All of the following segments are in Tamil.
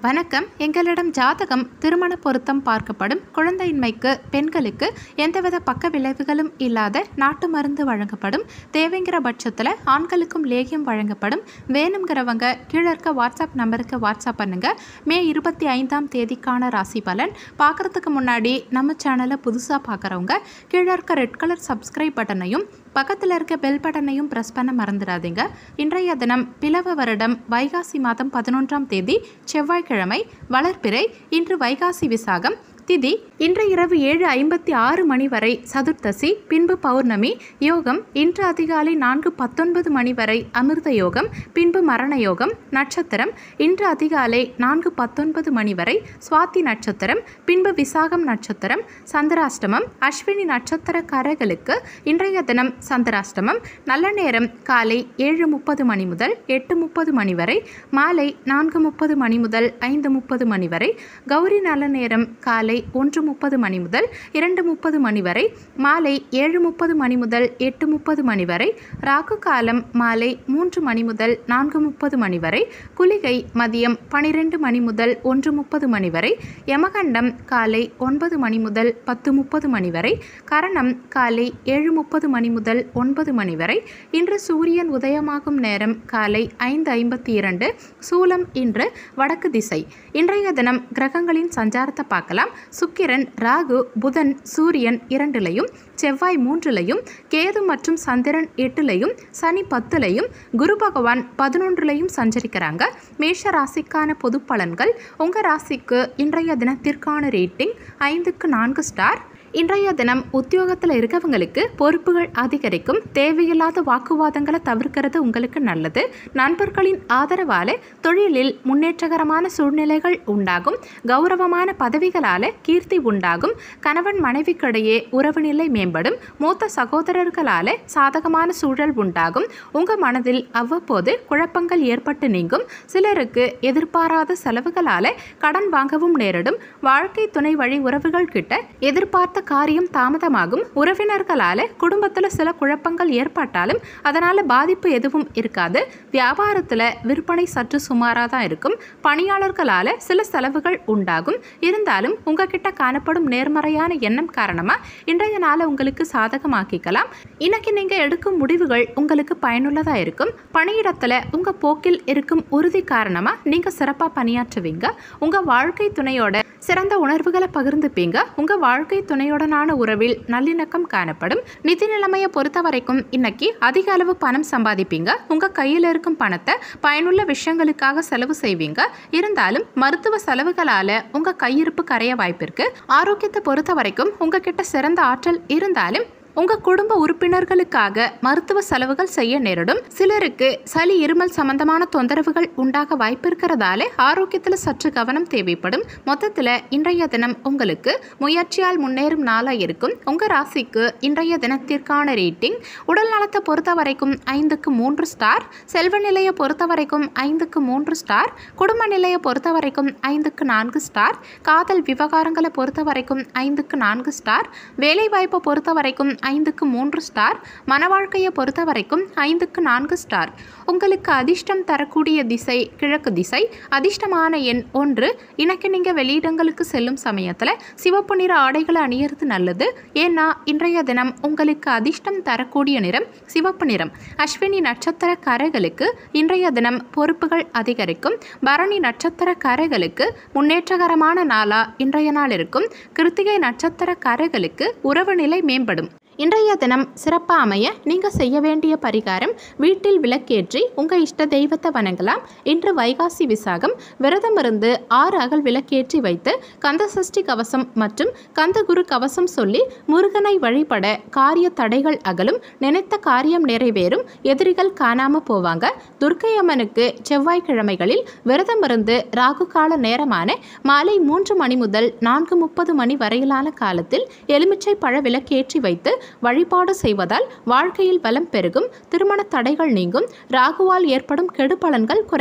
வணக்கம் எங்களிடம் ஜாதகம் திருமண பொருத்தம் பார்க்கப்படும் குழந்தையின்மைக்கு பெண்களுக்கு எந்தவித பக்க விளைவுகளும் இல்லாத நாட்டு மருந்து வழங்கப்படும் தேவைங்கிற பட்சத்தில் ஆண்களுக்கும் லேகியம் வழங்கப்படும் வேணுங்கிறவங்க கீழே இருக்க வாட்ஸ்அப் நம்பருக்கு வாட்ஸ்அப் பண்ணுங்க மே இருபத்தி ஐந்தாம் தேதிக்கான ராசி பலன் பார்க்குறதுக்கு முன்னாடி நம்ம சேனலை புதுசாக பார்க்குறவங்க கீழே இருக்க ரெட் கலர் சப்ஸ்கிரைப் பட்டனையும் பக்கத்தில் இருக்க பெல் பட்டனையும் ப்ரெஸ் பண்ண மறந்துடாதீங்க இன்றைய தினம் பிளவ வருடம் வைகாசி மாதம் பதினொன்றாம் தேதி செவ்வாய்க்கிழமை வளர்பிறை இன்று வைகாசி விசாகம் திதி இன்று இரவு ஏழு ஐம்பத்தி ஆறு மணி வரை சதுர்த்தசி பின்பு பௌர்ணமி யோகம் இன்று அதிகாலை நான்கு பத்தொன்பது மணி வரை அமிர்த யோகம் பின்பு மரண யோகம் நட்சத்திரம் இன்று அதிகாலை நான்கு பத்தொன்பது மணி வரை சுவாதி நட்சத்திரம் பின்பு விசாகம் நட்சத்திரம் சந்திராஷ்டமம் அஸ்வினி நட்சத்திரக்காரர்களுக்கு இன்றைய தினம் சந்திராஷ்டமம் நல்ல நேரம் காலை ஏழு முப்பது மணி முதல் எட்டு முப்பது மணி வரை மாலை நான்கு முப்பது மணி முதல் ஐந்து முப்பது மணி வரை கௌரி நல்ல நேரம் காலை ஒன்று முப்பது மணி முதல் இரண்டு முப்பது மணி வரை மாலை ஏழு முப்பது மணி முதல் எட்டு முப்பது மணி வரை ராகு காலம் மாலை மூன்று மணி முதல் நான்கு முப்பது மணி வரை குளிகை மதியம் பனிரெண்டு மணி முதல் ஒன்று முப்பது மணி வரை யமகண்டம் காலை ஒன்பது மணி முதல் பத்து முப்பது மணி வரை கரணம் காலை ஏழு முப்பது மணி முதல் ஒன்பது மணி வரை இன்று சூரியன் உதயமாகும் நேரம் காலை ஐந்து ஐம்பத்தி இரண்டு சூலம் இன்று வடக்கு திசை இன்றைய தினம் கிரகங்களின் சஞ்சாரத்தை பார்க்கலாம் சுக்கிரன் ராகு புதன் சூரியன் இரண்டிலையும் செவ்வாய் மூன்றிலையும் கேது மற்றும் சந்திரன் எட்டுலையும் சனி பத்துலையும் குரு பகவான் பதினொன்றுலையும் சஞ்சரிக்கிறாங்க மேஷ ராசிக்கான பொது பலன்கள் உங்கள் ராசிக்கு இன்றைய தினத்திற்கான ரேட்டிங் ஐந்துக்கு நான்கு ஸ்டார் இன்றைய தினம் உத்தியோகத்தில் இருக்கவங்களுக்கு பொறுப்புகள் அதிகரிக்கும் தேவையில்லாத வாக்குவாதங்களை தவிர்க்கிறது உங்களுக்கு நல்லது நண்பர்களின் ஆதரவால் தொழிலில் முன்னேற்றகரமான சூழ்நிலைகள் உண்டாகும் கௌரவமான பதவிகளால் கீர்த்தி உண்டாகும் கணவன் மனைவிக்கிடையே உறவு நிலை மேம்படும் மூத்த சகோதரர்களால் சாதகமான சூழல் உண்டாகும் உங்கள் மனதில் அவ்வப்போது குழப்பங்கள் ஏற்பட்டு நீங்கும் சிலருக்கு எதிர்பாராத செலவுகளால் கடன் வாங்கவும் நேரிடும் வாழ்க்கை துணை வழி உறவுகள் கிட்ட எதிர்பார்த்த காரியம் தாமதமாகும் உறவினர்களால் குடும்பத்தில் சில குழப்பங்கள் ஏற்பட்டாலும் அதனால் பாதிப்பு எதுவும் இருக்காது வியாபாரத்தில் விற்பனை சற்று சுமாராக தான் இருக்கும் பணியாளர்களால் சில செலவுகள் உண்டாகும் இருந்தாலும் உங்ககிட்ட காணப்படும் நேர்மறையான எண்ணம் காரணமாக இன்றைய நாளை உங்களுக்கு சாதகமாக்கிக்கலாம் இன்னைக்கு நீங்கள் எடுக்கும் முடிவுகள் உங்களுக்கு பயனுள்ளதாக இருக்கும் பணியிடத்தில் உங்கள் போக்கில் இருக்கும் உறுதி காரணமாக நீங்கள் சிறப்பாக பணியாற்றுவீங்க உங்கள் வாழ்க்கை துணையோட சிறந்த உணர்வுகளை பகிர்ந்துப்பீங்க உங்கள் வாழ்க்கை துணையுடனான உறவில் நல்லிணக்கம் காணப்படும் நிதி நிலைமையை பொறுத்த வரைக்கும் இன்னைக்கு அதிக அளவு பணம் சம்பாதிப்பீங்க உங்கள் கையில் இருக்கும் பணத்தை பயனுள்ள விஷயங்களுக்காக செலவு செய்வீங்க இருந்தாலும் மருத்துவ செலவுகளால் உங்கள் கையிருப்பு கரைய வாய்ப்பிருக்கு ஆரோக்கியத்தை பொறுத்த வரைக்கும் உங்ககிட்ட சிறந்த ஆற்றல் இருந்தாலும் உங்க குடும்ப உறுப்பினர்களுக்காக மருத்துவ செலவுகள் செய்ய நேரிடும் சிலருக்கு சளி இருமல் சம்பந்தமான தொந்தரவுகள் உண்டாக வாய்ப்பு இருக்கிறதால ஆரோக்கியத்தில் சற்று கவனம் தேவைப்படும் மொத்தத்தில் இன்றைய தினம் உங்களுக்கு முயற்சியால் முன்னேறும் நாளாக இருக்கும் உங்க ராசிக்கு இன்றைய தினத்திற்கான ரேட்டிங் உடல் நலத்தை பொறுத்த வரைக்கும் ஐந்துக்கு மூன்று ஸ்டார் செல்வ நிலையை பொறுத்த வரைக்கும் ஐந்துக்கு மூன்று ஸ்டார் குடும்ப நிலையை பொறுத்த வரைக்கும் ஐந்துக்கு நான்கு ஸ்டார் காதல் விவகாரங்களை பொறுத்த வரைக்கும் ஐந்துக்கு நான்கு ஸ்டார் வேலைவாய்ப்பை பொறுத்த வரைக்கும் ஐந்துக்கு மூன்று ஸ்டார் மன வாழ்க்கையை பொறுத்த வரைக்கும் ஐந்துக்கு நான்கு ஸ்டார் உங்களுக்கு அதிர்ஷ்டம் தரக்கூடிய திசை கிழக்கு திசை அதிர்ஷ்டமான எண் ஒன்று இன்னைக்கு நீங்கள் வெளியிடங்களுக்கு செல்லும் சமயத்தில் சிவப்பு நிற ஆடைகளை அணியறது நல்லது ஏன்னா இன்றைய தினம் உங்களுக்கு அதிர்ஷ்டம் தரக்கூடிய நிறம் சிவப்பு நிறம் அஸ்வினி நட்சத்திரக்காரர்களுக்கு இன்றைய தினம் பொறுப்புகள் அதிகரிக்கும் பரணி நட்சத்திரக்காரர்களுக்கு முன்னேற்றகரமான நாளா இன்றைய நாள் இருக்கும் கிருத்திகை நட்சத்திரக்காரர்களுக்கு உறவு நிலை மேம்படும் இன்றைய தினம் சிறப்பாக அமைய நீங்கள் செய்ய வேண்டிய பரிகாரம் வீட்டில் விளக்கேற்றி உங்கள் இஷ்ட தெய்வத்தை வணங்கலாம் இன்று வைகாசி விசாகம் விரதம் இருந்து ஆறு அகல் விளக்கேற்றி வைத்து கந்தசஷ்டி கவசம் மற்றும் கந்தகுரு கவசம் சொல்லி முருகனை வழிபட காரிய தடைகள் அகலும் நினைத்த காரியம் நிறைவேறும் எதிரிகள் காணாம போவாங்க துர்க்கை அம்மனுக்கு செவ்வாய்க்கிழமைகளில் விரதம் இருந்து ராகு கால நேரமான மாலை மூன்று மணி முதல் நான்கு முப்பது மணி வரையிலான காலத்தில் எலுமிச்சை பழ விளக்கேற்றி வைத்து வழிபாடு செய்வதால் வாழ்க்கையில் பலம் பெருகும் திருமண தடைகள் நீங்கும் ராகுவால் ஏற்படும் கெடுபலன்கள் குறையும்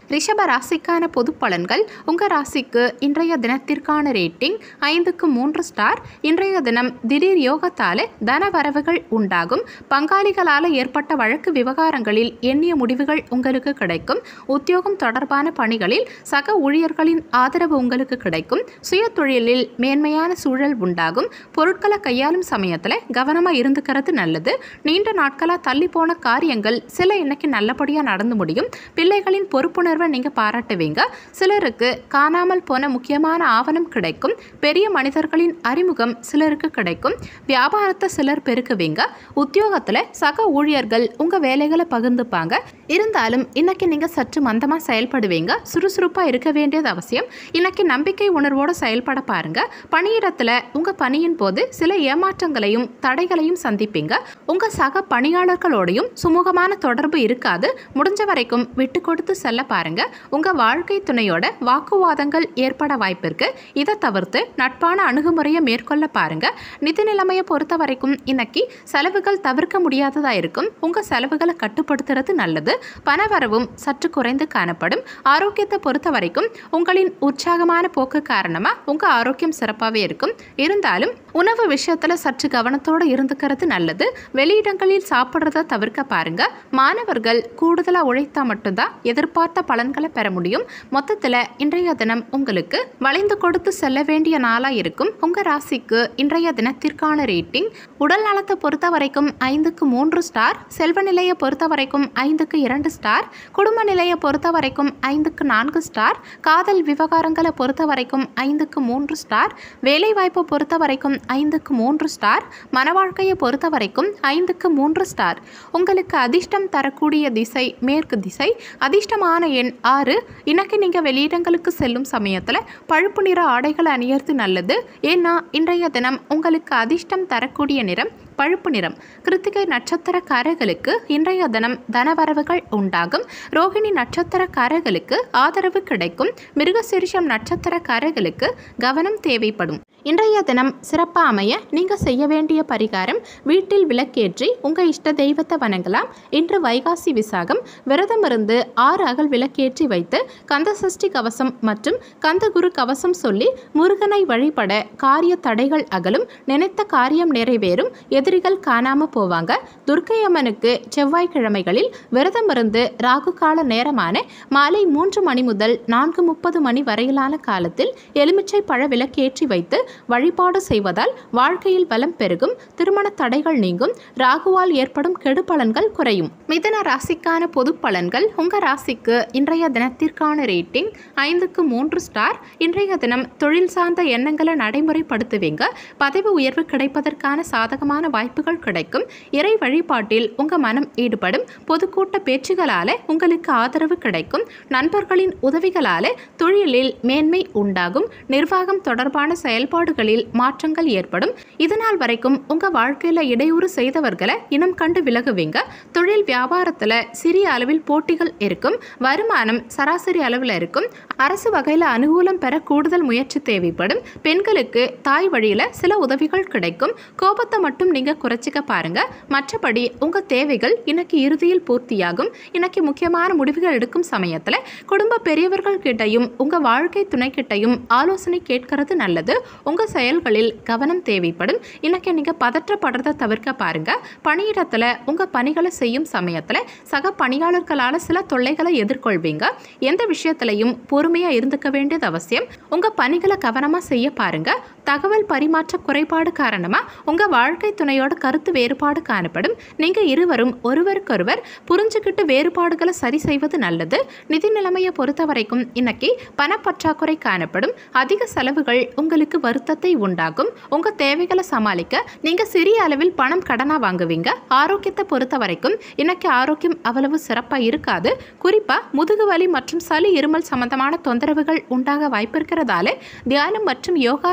ரிஷப ராசிக்கான பொது பலன்கள் உங்கள் ராசிக்கு இன்றைய தினத்திற்கான ரேட்டிங் ஐந்துக்கு மூன்று ஸ்டார் இன்றைய தினம் திடீர் யோகத்தால் தன வரவுகள் உண்டாகும் பங்காளிகளால் ஏற்பட்ட வழக்கு விவகாரங்களில் எண்ணிய முடிவுகள் உங்களுக்கு கிடைக்கும் உத்தியோகம் தொடர்பான பணிகளில் சக ஊழியர்களின் ஆதரவு உங்களுக்கு கிடைக்கும் சுய தொழிலில் மேன்மையான சூழல் உண்டாகும் பொருட்களை கையாளும் சமயத்தில் கவனமாக இருந்துக்கிறது நல்லது நீண்ட நாட்களாக தள்ளி போன காரியங்கள் சில இன்னைக்கு நல்லபடியாக நடந்து முடியும் பிள்ளைகளின் பொறுப்புணர்வை நீங்கள் பாராட்டுவீங்க சிலருக்கு காணாமல் போன முக்கியமான ஆவணம் கிடைக்கும் பெரிய மனிதர்களின் அறிமுகம் சிலருக்கு கிடைக்கும் வியாபாரத்தை சிலர் பெருக்குவீங்க உத்தியோகத்தில் சக ஊழியர்கள் உங்கள் வேலைகளை பகிர்ந்துப்பாங்க இருந்தாலும் இன்னைக்கு நீங்கள் சற்று மந்தமாக செயல்படுவீங்க சுறுசுறுப்பாக இருக்க வேண்டியது அவசியம் இன்னைக்கு நம்பிக்கை உணர்வோடு செயல்பட பாருங்க பணியிடத்தில் உங்கள் பணியின் போது சில ஏமாற்றங்களையும் தடைகளையும் சந்திப்பீங்க உங்கள் சக பணியாளர்களோடையும் சுமூகமான தொடர்பு இருக்காது முடிஞ்ச வரைக்கும் விட்டு கொடுத்து செல்ல பாருங்க உங்க வாழ்க்கை துணையோட வாக்குவாதங்கள் ஏற்பட வாய்ப்பிருக்கு இதை தவிர்த்து நட்பான அணுகுமுறையை மேற்கொள்ள பாருங்க நிதி நிலைமையை பொறுத்த வரைக்கும் இன்னைக்கு செலவுகள் தவிர்க்க முடியாததா இருக்கும் உங்க செலவுகளை கட்டுப்படுத்துறது நல்லது பணவரவும் சற்று குறைந்து காணப்படும் ஆரோக்கியத்தை பொறுத்த வரைக்கும் உங்களின் உற்சாகமான போக்கு காரணமா உங்க ஆரோக்கியம் சிறப்பாகவே இருக்கும் இருந்தாலும் உணவு விஷயத்துல சற்று கவனத்தோடு இருந்துக்கிறது நல்லது வெளியிடங்களில் சாப்பிட்றத தவிர்க்க பாருங்க மாணவர்கள் கூடுதலா உழைத்தா மட்டும்தான் எதிர்பார்த்த பலன்களை பெற முடியும் மொத்தத்துல இன்றைய தினம் உங்களுக்கு வளைந்து கொடுத்து செல்ல வேண்டிய நாளா இருக்கும் உங்க ராசிக்கு இன்றைய தினத்திற்கான ரேட்டிங் உடல் நலத்தை பொறுத்த வரைக்கும் ஐந்துக்கு மூன்று ஸ்டார் செல்வ நிலையை பொறுத்த வரைக்கும் ஐந்துக்கு இரண்டு ஸ்டார் குடும்ப நிலையை பொறுத்த வரைக்கும் ஐந்துக்கு நான்கு ஸ்டார் காதல் விவகாரங்களை பொறுத்த வரைக்கும் ஐந்துக்கு மூன்று ஸ்டார் வேலைவாய்ப்பை பொறுத்த வரைக்கும் ஐந்துக்கு மூன்று ஸ்டார் மன வாழ்க்கையை பொறுத்த வரைக்கும் ஐந்துக்கு மூன்று ஸ்டார் உங்களுக்கு அதிர்ஷ்டம் தரக்கூடிய திசை மேற்கு திசை அதிர்ஷ்டமான எண் ஆறு இன்னைக்கு நீங்கள் வெளியிடங்களுக்கு செல்லும் சமயத்தில் பழுப்பு நிற ஆடைகளை அணியறது நல்லது ஏன்னா இன்றைய தினம் உங்களுக்கு அதிர்ஷ்டம் தரக்கூடிய நிறம் பழுப்பு நிறம் கிருத்திகை நட்சத்திரக்காரர்களுக்கு இன்றைய தினம் தனவரவுகள் உண்டாகும் ரோகிணி நட்சத்திரக்காரர்களுக்கு ஆதரவு கிடைக்கும் மிருகசிரிஷம் நட்சத்திரக்காரர்களுக்கு கவனம் தேவைப்படும் இன்றைய தினம் சிறப்பாக அமைய நீங்கள் செய்ய வேண்டிய பரிகாரம் வீட்டில் விளக்கேற்றி உங்கள் இஷ்ட தெய்வத்தை வணங்கலாம் இன்று வைகாசி விசாகம் விரதம் இருந்து ஆறு அகல் விளக்கேற்றி வைத்து கந்த சஷ்டி கவசம் மற்றும் கந்தகுரு கவசம் சொல்லி முருகனை வழிபட காரிய தடைகள் அகலும் நினைத்த காரியம் நிறைவேறும் எதிரிகள் காணாம போவாங்க துர்க்கை அம்மனுக்கு செவ்வாய்க்கிழமைகளில் விரதம் இருந்து ராகு கால நேரமான மாலை மூன்று மணி முதல் நான்கு முப்பது மணி வரையிலான காலத்தில் எலுமிச்சை பழ விளக்கேற்றி வைத்து வழிபாடு செய்வதால் வாழ்க்கையில் வளம் பெருகும் திருமண தடைகள் நீங்கும் ராகுவால் ஏற்படும் கெடுபலன்கள் குறையும் மிதன ராசிக்கான பொது பலன்கள் உங்க ராசிக்கு இன்றைய தினத்திற்கான ரேட்டிங் ஐந்துக்கு மூன்று ஸ்டார் இன்றைய தினம் தொழில் சார்ந்த எண்ணங்களை நடைமுறைப்படுத்துவீங்க பதவி உயர்வு கிடைப்பதற்கான சாதகமான வாய்ப்புகள் கிடைக்கும் இறை வழிபாட்டில் உங்க மனம் ஈடுபடும் பொதுக்கூட்ட பேச்சுகளால உங்களுக்கு ஆதரவு கிடைக்கும் நண்பர்களின் உதவிகளால தொழிலில் மேன்மை உண்டாகும் நிர்வாகம் தொடர்பான செயல்பாடுகளில் மாற்றங்கள் ஏற்படும் இதுநாள் வரைக்கும் உங்க வாழ்க்கையில இடையூறு செய்தவர்களை இனம் கண்டு விலகுவீங்க தொழில் வியாபாரத்துல சிறிய அளவில் போட்டிகள் இருக்கும் வருமானம் சராசரி அளவில் இருக்கும் அரசு வகையில அனுகூலம் பெற கூடுதல் முயற்சி தேவைப்படும் பெண்களுக்கு தாய் வழியில சில உதவிகள் கிடைக்கும் கோபத்தை மட்டும் நீங்க குறைச்சிக்க பாருங்க மற்றபடி உங்க தேவைகள் இன்னைக்கு இறுதியில் பூர்த்தியாகும் இன்னைக்கு முக்கியமான முடிவுகள் எடுக்கும் சமயத்துல குடும்ப பெரியவர்கள் கிட்டையும் உங்க வாழ்க்கை துணை கிட்டையும் ஆலோசனை கேட்கறது நல்லது உங்க செயல்களில் கவனம் தேவைப்படும் இன்னைக்கு நீங்க பதற்றப்படுறதை தவிர்க்க பாருங்க பணியிடத்துல உங்க பணிகளை செய்யும் சமயத்துல சக பணியாளர்களால சில தொல்லைகளை எதிர்கொள்வீங்க எந்த விஷயத்திலையும் பொறுமையா இருந்துக்க வேண்டியது அவசியம் உங்க பணிகளை கவனமா செய்ய பாருங்க தகவல் பரிமாற்ற குறைபாடு காரணமா உங்க வாழ்க்கை துணையோட கருத்து வேறுபாடு காணப்படும் நீங்க இருவரும் ஒருவருக்கொருவர் புரிஞ்சுக்கிட்டு வேறுபாடுகளை சரி செய்வது நல்லது நிதி நிலைமையை பொறுத்த வரைக்கும் இன்னைக்கு பணப்பற்றாக்குறை காணப்படும் அதிக செலவுகள் உங்களுக்கு வருத்தத்தை உண்டாகும் உங்க தேவைகளை சமாளிக்க நீங்க சிறிய அளவில் பணம் கடனா வாங்குவீங்க ஆரோக்கியத்தை பொறுத்த வரைக்கும் இன்னைக்கு ஆரோக்கியம் அவ்வளவு சிறப்பா இருக்காது குறிப்பா முதுகு வலி மற்றும் சளி இருமல் சம்பந்தமான தொந்தரவுகள் உண்டாக வாய்ப்பிருக்கிறதால தியானம் மற்றும் யோகா மேற்கொள்வது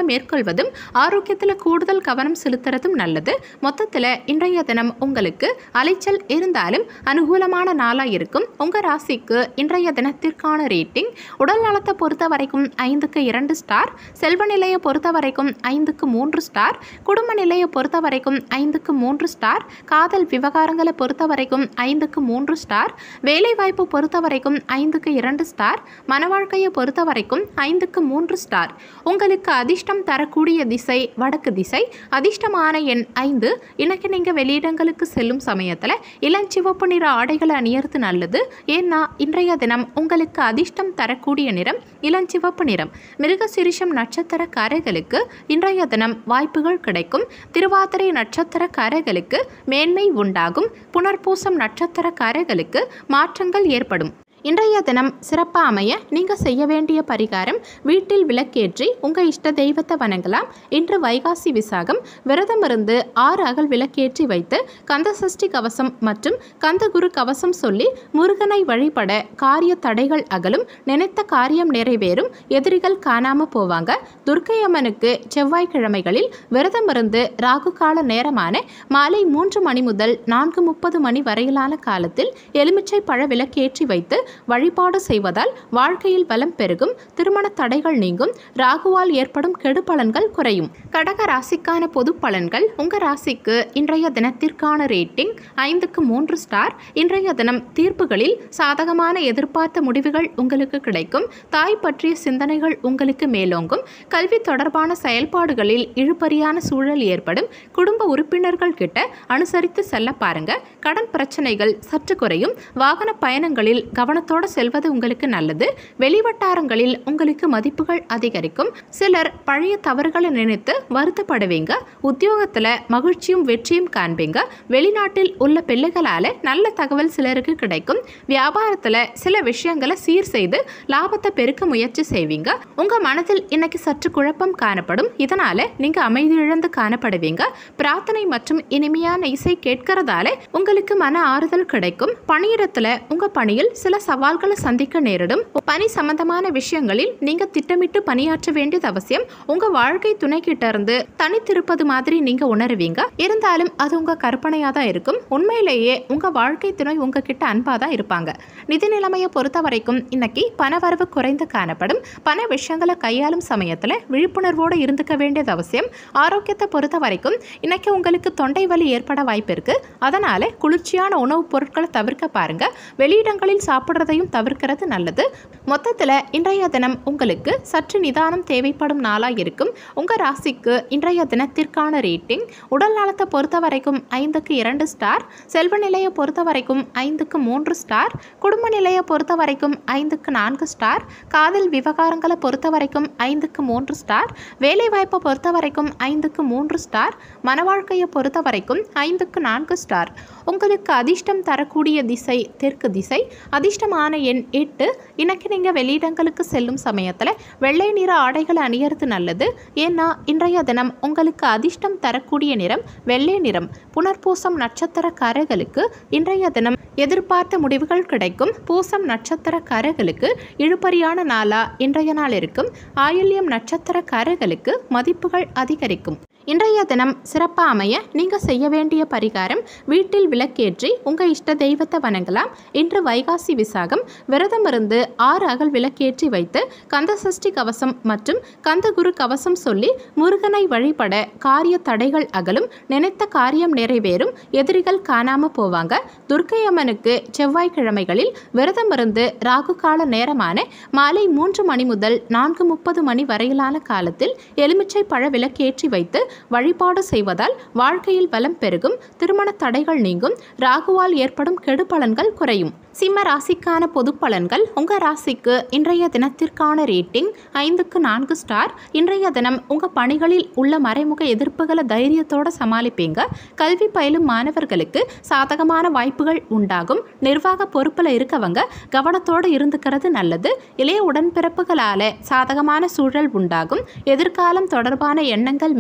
மேற்கொள்வதும் ஆரோக்கியத்தில் கூடுதல் கவனம் செலுத்துறதும் நல்லது மொத்தத்தில் இன்றைய தினம் உங்களுக்கு அலைச்சல் இருந்தாலும் அனுகூலமான நாளாக இருக்கும் உங்கள் ராசிக்கு இன்றைய தினத்திற்கான ரேட்டிங் உடல் நலத்தை பொறுத்த வரைக்கும் ஐந்துக்கு இரண்டு ஸ்டார் செல்வ நிலையை பொறுத்த வரைக்கும் ஐந்துக்கு மூன்று ஸ்டார் குடும்ப நிலையை பொறுத்த வரைக்கும் ஐந்துக்கு மூன்று ஸ்டார் காதல் விவகாரங்களை பொறுத்த வரைக்கும் ஐந்துக்கு மூன்று ஸ்டார் வேலைவாய்ப்பு பொறுத்த வரைக்கும் ஐந்துக்கு இரண்டு ஸ்டார் மன வாழ்க்கையை பொறுத்த வரைக்கும் ஐந்துக்கு மூன்று ஸ்டார் உங்களுக்கு அதிர்ஷ்டம் தரக்கூடிய திசை வடக்கு திசை அதிர்ஷ்டமான எண் ஐந்து இன்னைக்கு நீங்கள் வெளியிடங்களுக்கு செல்லும் சமயத்தில் இளஞ்சிவப்பு நிற ஆடைகளை அணியறது நல்லது ஏன்னா இன்றைய தினம் உங்களுக்கு அதிர்ஷ்டம் தரக்கூடிய நிறம் இளஞ்சிவப்பு நிறம் மிருகசிரிஷம் நட்சத்திரக்காரர்களுக்கு இன்றைய தினம் வாய்ப்புகள் கிடைக்கும் திருவாதிரை நட்சத்திரக்காரர்களுக்கு மேன்மை உண்டாகும் புனர்பூசம் நட்சத்திரக்காரர்களுக்கு மாற்றங்கள் ஏற்படும் இன்றைய தினம் சிறப்பாக அமைய நீங்கள் செய்ய வேண்டிய பரிகாரம் வீட்டில் விளக்கேற்றி உங்கள் இஷ்ட தெய்வத்தை வணங்கலாம் இன்று வைகாசி விசாகம் விரதம் இருந்து ஆறு அகல் விளக்கேற்றி வைத்து கந்த சஷ்டி கவசம் மற்றும் கந்தகுரு கவசம் சொல்லி முருகனை வழிபட காரிய தடைகள் அகலும் நினைத்த காரியம் நிறைவேறும் எதிரிகள் காணாம போவாங்க துர்க்கை அம்மனுக்கு செவ்வாய்க்கிழமைகளில் விரதம் இருந்து ராகு கால நேரமான மாலை மூன்று மணி முதல் நான்கு முப்பது மணி வரையிலான காலத்தில் எலுமிச்சை பழ விளக்கேற்றி வைத்து வழிபாடு செய்வதால் வாழ்க்கையில் பலம் பெருகும் திருமண தடைகள் நீங்கும் ராகுவால் ஏற்படும் கெடுபலன்கள் குறையும் கடக ராசிக்கான பொது பலன்கள் உங்க ராசிக்கு இன்றைய தினத்திற்கான ரேட்டிங் ஐந்துக்கு மூன்று ஸ்டார் இன்றைய தினம் தீர்ப்புகளில் சாதகமான எதிர்பார்த்த முடிவுகள் உங்களுக்கு கிடைக்கும் தாய் பற்றிய சிந்தனைகள் உங்களுக்கு மேலோங்கும் கல்வி தொடர்பான செயல்பாடுகளில் இழுபறியான சூழல் ஏற்படும் குடும்ப உறுப்பினர்கள் கிட்ட அனுசரித்து செல்ல பாருங்க கடன் பிரச்சனைகள் சற்று குறையும் வாகன பயணங்களில் கவனத்தோடு செல்வது உங்களுக்கு நல்லது வெளிவட்டாரங்களில் உங்களுக்கு மதிப்புகள் அதிகரிக்கும் சிலர் பழைய தவறுகளை நினைத்து வருத்தப்படுவீங்க உத்தியோகத்தில் மகிழ்ச்சியும் வெற்றியும் காண்பீங்க வெளிநாட்டில் உள்ள பிள்ளைகளால் நல்ல தகவல் சிலருக்கு கிடைக்கும் வியாபாரத்தில் சில விஷயங்களை சீர் செய்து லாபத்தை பெருக்க முயற்சி செய்வீங்க உங்க மனதில் இன்னைக்கு சற்று குழப்பம் காணப்படும் இதனால நீங்க அமைதி இழந்து காணப்படுவீங்க பிரார்த்தனை மற்றும் இனிமையான இசை கேட்கறதால உங்களுக்கு மன ஆறுதல் கிடைக்கும் பணியிடத்துல உங்க பணியில் சில சவால்களை சந்திக்க நேரிடும் பணி சம்பந்தமான விஷயங்களில் நீங்க திட்டமிட்டு பணியாற்ற வேண்டியது அவசியம் உங்க வாழ்க்கை துணை கிட்ட இருந்து தனித்திருப்பது மாதிரி நீங்க உணருவீங்க இருந்தாலும் அது உங்க கற்பனையா தான் இருக்கும் உண்மையிலேயே உங்க வாழ்க்கை துணை உங்ககிட்ட அன்பா தான் இருப்பாங்க நிதி நிலைமையை பொறுத்த வரைக்கும் இன்னைக்கு பணவரவு குறைந்து காணப்படும் பண விஷயங்களை கையாளும் சமயத்தில் விழிப்புணர்வோடு இருந்துக்க வேண்டியது அவசியம் ஆரோக்கியத்தை பொறுத்த வரைக்கும் இன்னைக்கு உங்களுக்கு தொண்டை வலி ஏற்பட வாய்ப்பு இருக்கு அதனால குளிர்ச்சியான உணவுப் பொருட்களை தவிர்க்க பாருங்க வெளியிடங்களில் சாப்பிட்றதையும் தவிர்க்கிறது நல்லது மொத்தத்தில் இன்றைய தினம் உங்களுக்கு சற்று நிதானம் தேவைப்படும் நாளாக இருக்கும் உங்கள் ராசிக்கு இன்றைய தினத்திற்கான ரேட்டிங் உடல் நலத்தை பொறுத்த வரைக்கும் ஐந்துக்கு இரண்டு ஸ்டார் செல்வ நிலையை பொறுத்த வரைக்கும் ஐந்துக்கு மூன்று ஸ்டார் குடும்ப நிலையை பொறுத்த வரைக்கும் ஐந்துக்கு நான்கு ஸ்டார் காதல் விவகாரங்களை பொறுத்த வரைக்கும் ஐந்துக்கு மூன்று ஸ்டார் வேலைவாய்ப்பை பொறுத்த வரைக்கும் ஐந்துக்கு மூன்று ஸ்டார் மன வாழ்க்கையை பொறுத்த வரைக்கும் ஐந்துக்கு நான்கு ஸ்டார் உங்களுக்கு அதிர்ஷ்டம் தரக்கூடிய திசை தெற்கு திசை அதிர்ஷ்டமான எண் எட்டு இன்னைக்கு நீங்கள் வெளியிடங்களுக்கு செல்லும் சமயத்தில் வெள்ளை நிற ஆடைகளை அணியறது நல்லது ஏன்னா இன்றைய தினம் உங்களுக்கு அதிர்ஷ்டம் தரக்கூடிய நிறம் வெள்ளை நிறம் புனர்பூசம் நட்சத்திரக்காரர்களுக்கு இன்றைய தினம் எதிர்பார்த்த முடிவுகள் கிடைக்கும் பூசம் நட்சத்திரக்காரர்களுக்கு இழுபறியான நாளா இன்றைய நாள் இருக்கும் ஆயுள்யம் நட்சத்திரக்காரர்களுக்கு மதிப்புகள் அதிகரிக்கும் இன்றைய தினம் சிறப்பாக அமைய நீங்கள் செய்ய வேண்டிய பரிகாரம் வீட்டில் விளக்கேற்றி உங்கள் இஷ்ட தெய்வத்தை வணங்கலாம் இன்று வைகாசி விசாகம் விரதம் இருந்து ஆறு அகல் விளக்கேற்றி வைத்து கந்த சஷ்டி கவசம் மற்றும் கந்தகுரு கவசம் சொல்லி முருகனை வழிபட காரிய தடைகள் அகலும் நினைத்த காரியம் நிறைவேறும் எதிரிகள் காணாம போவாங்க துர்க்கை அம்மனுக்கு செவ்வாய்க்கிழமைகளில் விரதம் இருந்து ராகு கால நேரமான மாலை மூன்று மணி முதல் நான்கு முப்பது மணி வரையிலான காலத்தில் எலுமிச்சை பழ விளக்கேற்றி வைத்து வழிபாடு செய்வதால் வாழ்க்கையில் பலம் பெருகும் திருமண தடைகள் நீங்கும் ராகுவால் ஏற்படும் கெடுபலன்கள் குறையும் சிம்ம ராசிக்கான பொது பலன்கள் உங்கள் ராசிக்கு இன்றைய தினத்திற்கான ரேட்டிங் ஐந்துக்கு நான்கு ஸ்டார் இன்றைய தினம் உங்கள் பணிகளில் உள்ள மறைமுக எதிர்ப்புகளை தைரியத்தோட சமாளிப்பீங்க கல்வி பயிலும் மாணவர்களுக்கு சாதகமான வாய்ப்புகள் உண்டாகும் நிர்வாக பொறுப்பில் இருக்கவங்க கவனத்தோடு இருந்துக்கிறது நல்லது இளைய உடன்பிறப்புகளால் சாதகமான சூழல் உண்டாகும் எதிர்காலம் தொடர்பான எண்ணங்கள் மேம்படும்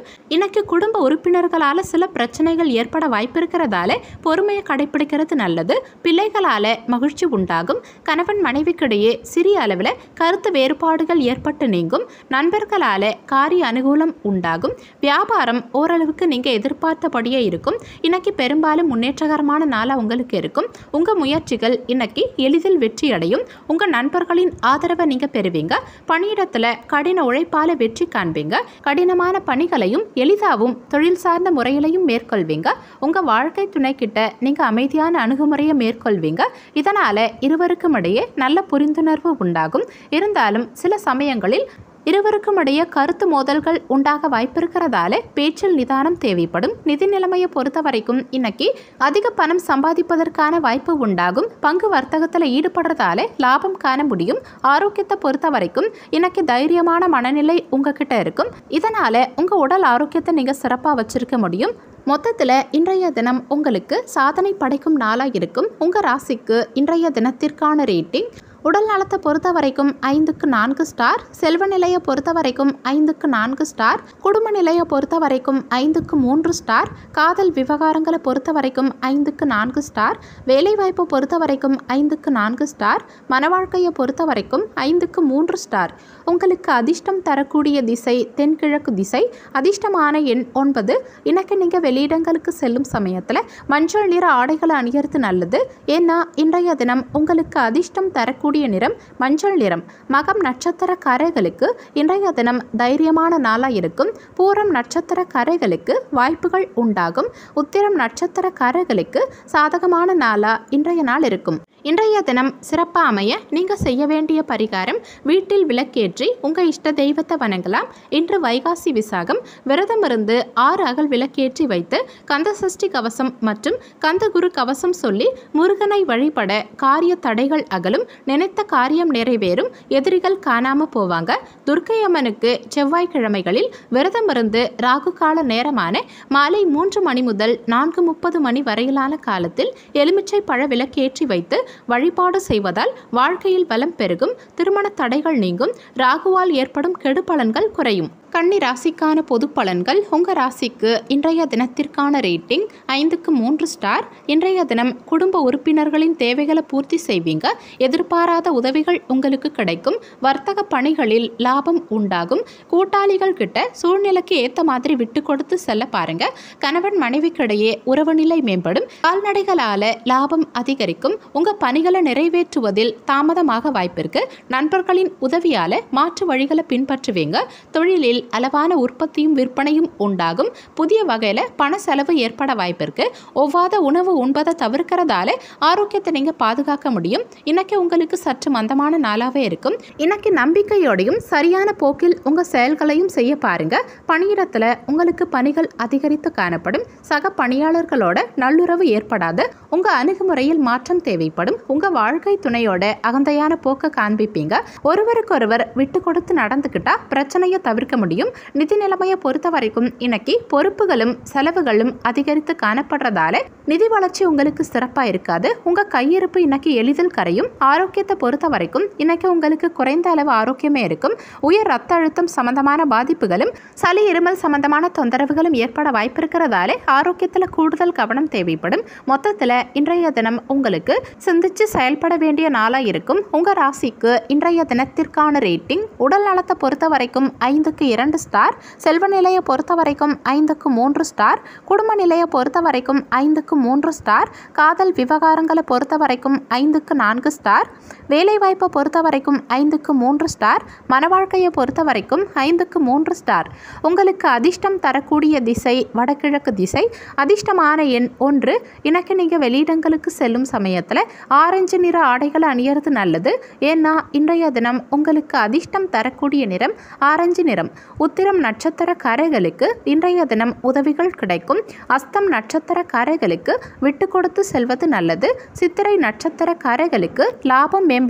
இன்னைக்கு குடும்ப உறுப்பினர்களால் சில பிரச்சனைகள் ஏற்பட வாய்ப்பு இருக்கிறதால பொறுமையை கடைபிடிக்கிறது நல்லது பிள்ளைகளால் மகிழ்ச்சி உண்டாகும் கணவன் மனைவிக்கிடையே சிறிய அளவில் கருத்து வேறுபாடுகள் ஏற்பட்டு நீங்கும் நண்பர்களால் காரிய அனுகூலம் உண்டாகும் வியாபாரம் ஓரளவுக்கு நீங்கள் எதிர்பார்த்தபடியே இருக்கும் இன்னைக்கு பெரும்பாலும் முன்னேற்றகரமான நாளாக உங்களுக்கு இருக்கும் உங்கள் முயற்சிகள் இன்னைக்கு எளிதில் வெற்றி அடையும் உங்கள் நண்பர்களின் ஆதரவை நீங்கள் பெறுவீங்க பணியிடத்தில் கடின உழைப்பால் வெற்றி காண்பீங்க கடினமான பணிகளையும் எளிதாகவும் தொழில் சார்ந்த முறையிலையும் மேற்கொள்வீங்க உங்கள் வாழ்க்கை துணைக்கிட்ட நீங்கள் அமைதியான அணுகுமுறையை மேற்கொள்வீங்க இதனால் இருவருக்கும் இடையே நல்ல புரிந்துணர்வு உண்டாகும் இருந்தாலும் சில சமயங்களில் இருவருக்கும் இடையே கருத்து மோதல்கள் உண்டாக வாய்ப்பிருக்கிறதால பேச்சில் நிதானம் தேவைப்படும் நிதி நிலைமையை பொறுத்த வரைக்கும் இன்னைக்கு அதிக பணம் சம்பாதிப்பதற்கான வாய்ப்பு உண்டாகும் பங்கு வர்த்தகத்தில் ஈடுபடுறதால லாபம் காண முடியும் ஆரோக்கியத்தை பொறுத்த வரைக்கும் இன்னைக்கு தைரியமான மனநிலை உங்ககிட்ட இருக்கும் இதனால உங்க உடல் ஆரோக்கியத்தை நீங்க சிறப்பாக வச்சிருக்க முடியும் மொத்தத்தில் இன்றைய தினம் உங்களுக்கு சாதனை படைக்கும் நாளாக இருக்கும் உங்கள் ராசிக்கு இன்றைய தினத்திற்கான ரேட்டிங் உடல் நலத்தை பொறுத்த வரைக்கும் ஐந்துக்கு நான்கு ஸ்டார் செல்வ நிலையை பொறுத்த வரைக்கும் ஐந்துக்கு நான்கு ஸ்டார் குடும்ப நிலையை பொறுத்த வரைக்கும் ஐந்துக்கு மூன்று ஸ்டார் காதல் விவகாரங்களை பொறுத்த வரைக்கும் ஐந்துக்கு நான்கு ஸ்டார் வேலைவாய்ப்பை பொறுத்த வரைக்கும் ஐந்துக்கு நான்கு ஸ்டார் மனவாழ்க்கையை பொறுத்த வரைக்கும் ஐந்துக்கு மூன்று ஸ்டார் உங்களுக்கு அதிர்ஷ்டம் தரக்கூடிய திசை தென்கிழக்கு திசை அதிர்ஷ்டமான எண் ஒன்பது இன்னைக்கு நீங்கள் வெளியிடங்களுக்கு செல்லும் சமயத்தில் மஞ்சள் நிற ஆடைகளை அணியறது நல்லது ஏன்னா இன்றைய தினம் உங்களுக்கு அதிர்ஷ்டம் தரக்கூடிய நிறம் மஞ்சள் நிறம் மகம் நட்சத்திரக்காரர்களுக்கு இன்றைய தினம் தைரியமான நாளாக இருக்கும் பூரம் நட்சத்திரக்காரர்களுக்கு வாய்ப்புகள் உண்டாகும் உத்திரம் நட்சத்திரக்காரர்களுக்கு சாதகமான நாளாக இன்றைய நாள் இருக்கும் இன்றைய தினம் சிறப்பாக அமைய நீங்கள் செய்ய வேண்டிய பரிகாரம் வீட்டில் விளக்கேற்றி உங்கள் இஷ்ட தெய்வத்தை வணங்கலாம் இன்று வைகாசி விசாகம் விரதம் இருந்து ஆறு அகல் விளக்கேற்றி வைத்து கந்த சஷ்டி கவசம் மற்றும் கந்தகுரு கவசம் சொல்லி முருகனை வழிபட காரிய தடைகள் அகலும் நினைத்த காரியம் நிறைவேறும் எதிரிகள் காணாம போவாங்க துர்க்கை அம்மனுக்கு செவ்வாய்க்கிழமைகளில் விரதம் இருந்து ராகு கால நேரமான மாலை மூன்று மணி முதல் நான்கு முப்பது மணி வரையிலான காலத்தில் எலுமிச்சை பழ விளக்கேற்றி வைத்து வழிபாடு செய்வதால் வாழ்க்கையில் பலம் பெருகும் திருமண தடைகள் நீங்கும் ராகுவால் ஏற்படும் கெடுபலன்கள் குறையும் கன்னி ராசிக்கான பொது பலன்கள் உங்கள் ராசிக்கு இன்றைய தினத்திற்கான ரேட்டிங் ஐந்துக்கு மூன்று ஸ்டார் இன்றைய தினம் குடும்ப உறுப்பினர்களின் தேவைகளை பூர்த்தி செய்வீங்க எதிர்பாராத உதவிகள் உங்களுக்கு கிடைக்கும் வர்த்தக பணிகளில் லாபம் உண்டாகும் கூட்டாளிகள் கிட்ட சூழ்நிலைக்கு ஏற்ற மாதிரி விட்டு கொடுத்து செல்ல பாருங்க கணவன் மனைவிக்கிடையே உறவு நிலை மேம்படும் கால்நடைகளால லாபம் அதிகரிக்கும் உங்க பணிகளை நிறைவேற்றுவதில் தாமதமாக வாய்ப்பிருக்கு நண்பர்களின் உதவியால மாற்று வழிகளை பின்பற்றுவீங்க தொழிலில் அளவான உற்பத்தியும் விற்பனையும் உண்டாகும் புதிய வகையில் பண செலவு ஏற்பட வாய்ப்பிருக்கு ஒவ்வாத உணவு உண்பதை தவிர்க்கிறதால ஆரோக்கியத்தை நீங்கள் பாதுகாக்க முடியும் இன்னைக்கு உங்களுக்கு சற்று மந்தமான நாளாகவே இருக்கும் இன்னைக்கு நம்பிக்கையோடையும் சரியான போக்கில் உங்கள் செயல்களையும் செய்ய பாருங்க பணியிடத்தில் உங்களுக்கு பணிகள் அதிகரித்து காணப்படும் சக பணியாளர்களோட நல்லுறவு ஏற்படாது உங்கள் அணுகுமுறையில் மாற்றம் தேவைப்படும் உங்கள் வாழ்க்கை துணையோட அகந்தையான போக்கை காண்பிப்பீங்க ஒருவருக்கொருவர் விட்டு கொடுத்து நடந்துக்கிட்டா பிரச்சனையை தவிர்க்க முடியும் நிதி நிலைமையை பொறுத்த வரைக்கும் இன்னைக்கு பொறுப்புகளும் செலவுகளும் அதிகரித்து காணப்படுறதால நிதி வளர்ச்சி உங்களுக்கு சிறப்பாக இருக்காது உங்கள் கையிருப்பு இன்னைக்கு எளிதில் கரையும் ஆரோக்கியத்தை பொறுத்த வரைக்கும் இன்னைக்கு உங்களுக்கு குறைந்த அளவு ஆரோக்கியமே இருக்கும் உயர் ரத்த அழுத்தம் சம்பந்தமான பாதிப்புகளும் சளி இருமல் சம்பந்தமான தொந்தரவுகளும் ஏற்பட வாய்ப்பிருக்கிறதால ஆரோக்கியத்தில் கூடுதல் கவனம் தேவைப்படும் மொத்தத்தில் இன்றைய தினம் உங்களுக்கு சிந்திச்சு செயல்பட வேண்டிய நாளாக இருக்கும் உங்கள் ராசிக்கு இன்றைய தினத்திற்கான ரேட்டிங் உடல் நலத்தை பொறுத்த வரைக்கும் ஐந்துக்கு இரண்டு ஸ்டார் செல்வ நிலையை பொறுத்த வரைக்கும் ஐந்துக்கு மூன்று ஸ்டார் குடும்ப நிலையை பொறுத்த வரைக்கும் ஐந்துக்கு மூன்று ஸ்டார் காதல் விவகாரங்களை பொறுத்த வரைக்கும் ஐந்துக்கு நான்கு ஸ்டார் வேலைவாய்ப்பை பொறுத்த வரைக்கும் ஐந்துக்கு மூன்று ஸ்டார் மனவாழ்க்கையை பொறுத்த வரைக்கும் ஐந்துக்கு மூன்று ஸ்டார் உங்களுக்கு அதிர்ஷ்டம் தரக்கூடிய திசை வடகிழக்கு திசை அதிர்ஷ்டமான எண் ஒன்று இன்னைக்கு நீங்கள் வெளியிடங்களுக்கு செல்லும் சமயத்தில் ஆரஞ்சு நிற ஆடைகளை அணியறது நல்லது ஏன்னா இன்றைய தினம் உங்களுக்கு அதிர்ஷ்டம் தரக்கூடிய நிறம் ஆரஞ்சு நிறம் உத்திரம் நட்சத்திரக்காரர்களுக்கு இன்றைய தினம் உதவிகள் கிடைக்கும் அஸ்தம் நட்சத்திரக்காரர்களுக்கு விட்டு கொடுத்து செல்வது நல்லது சித்திரை நட்சத்திரக்காரர்களுக்கு லாபம் மேம்படும்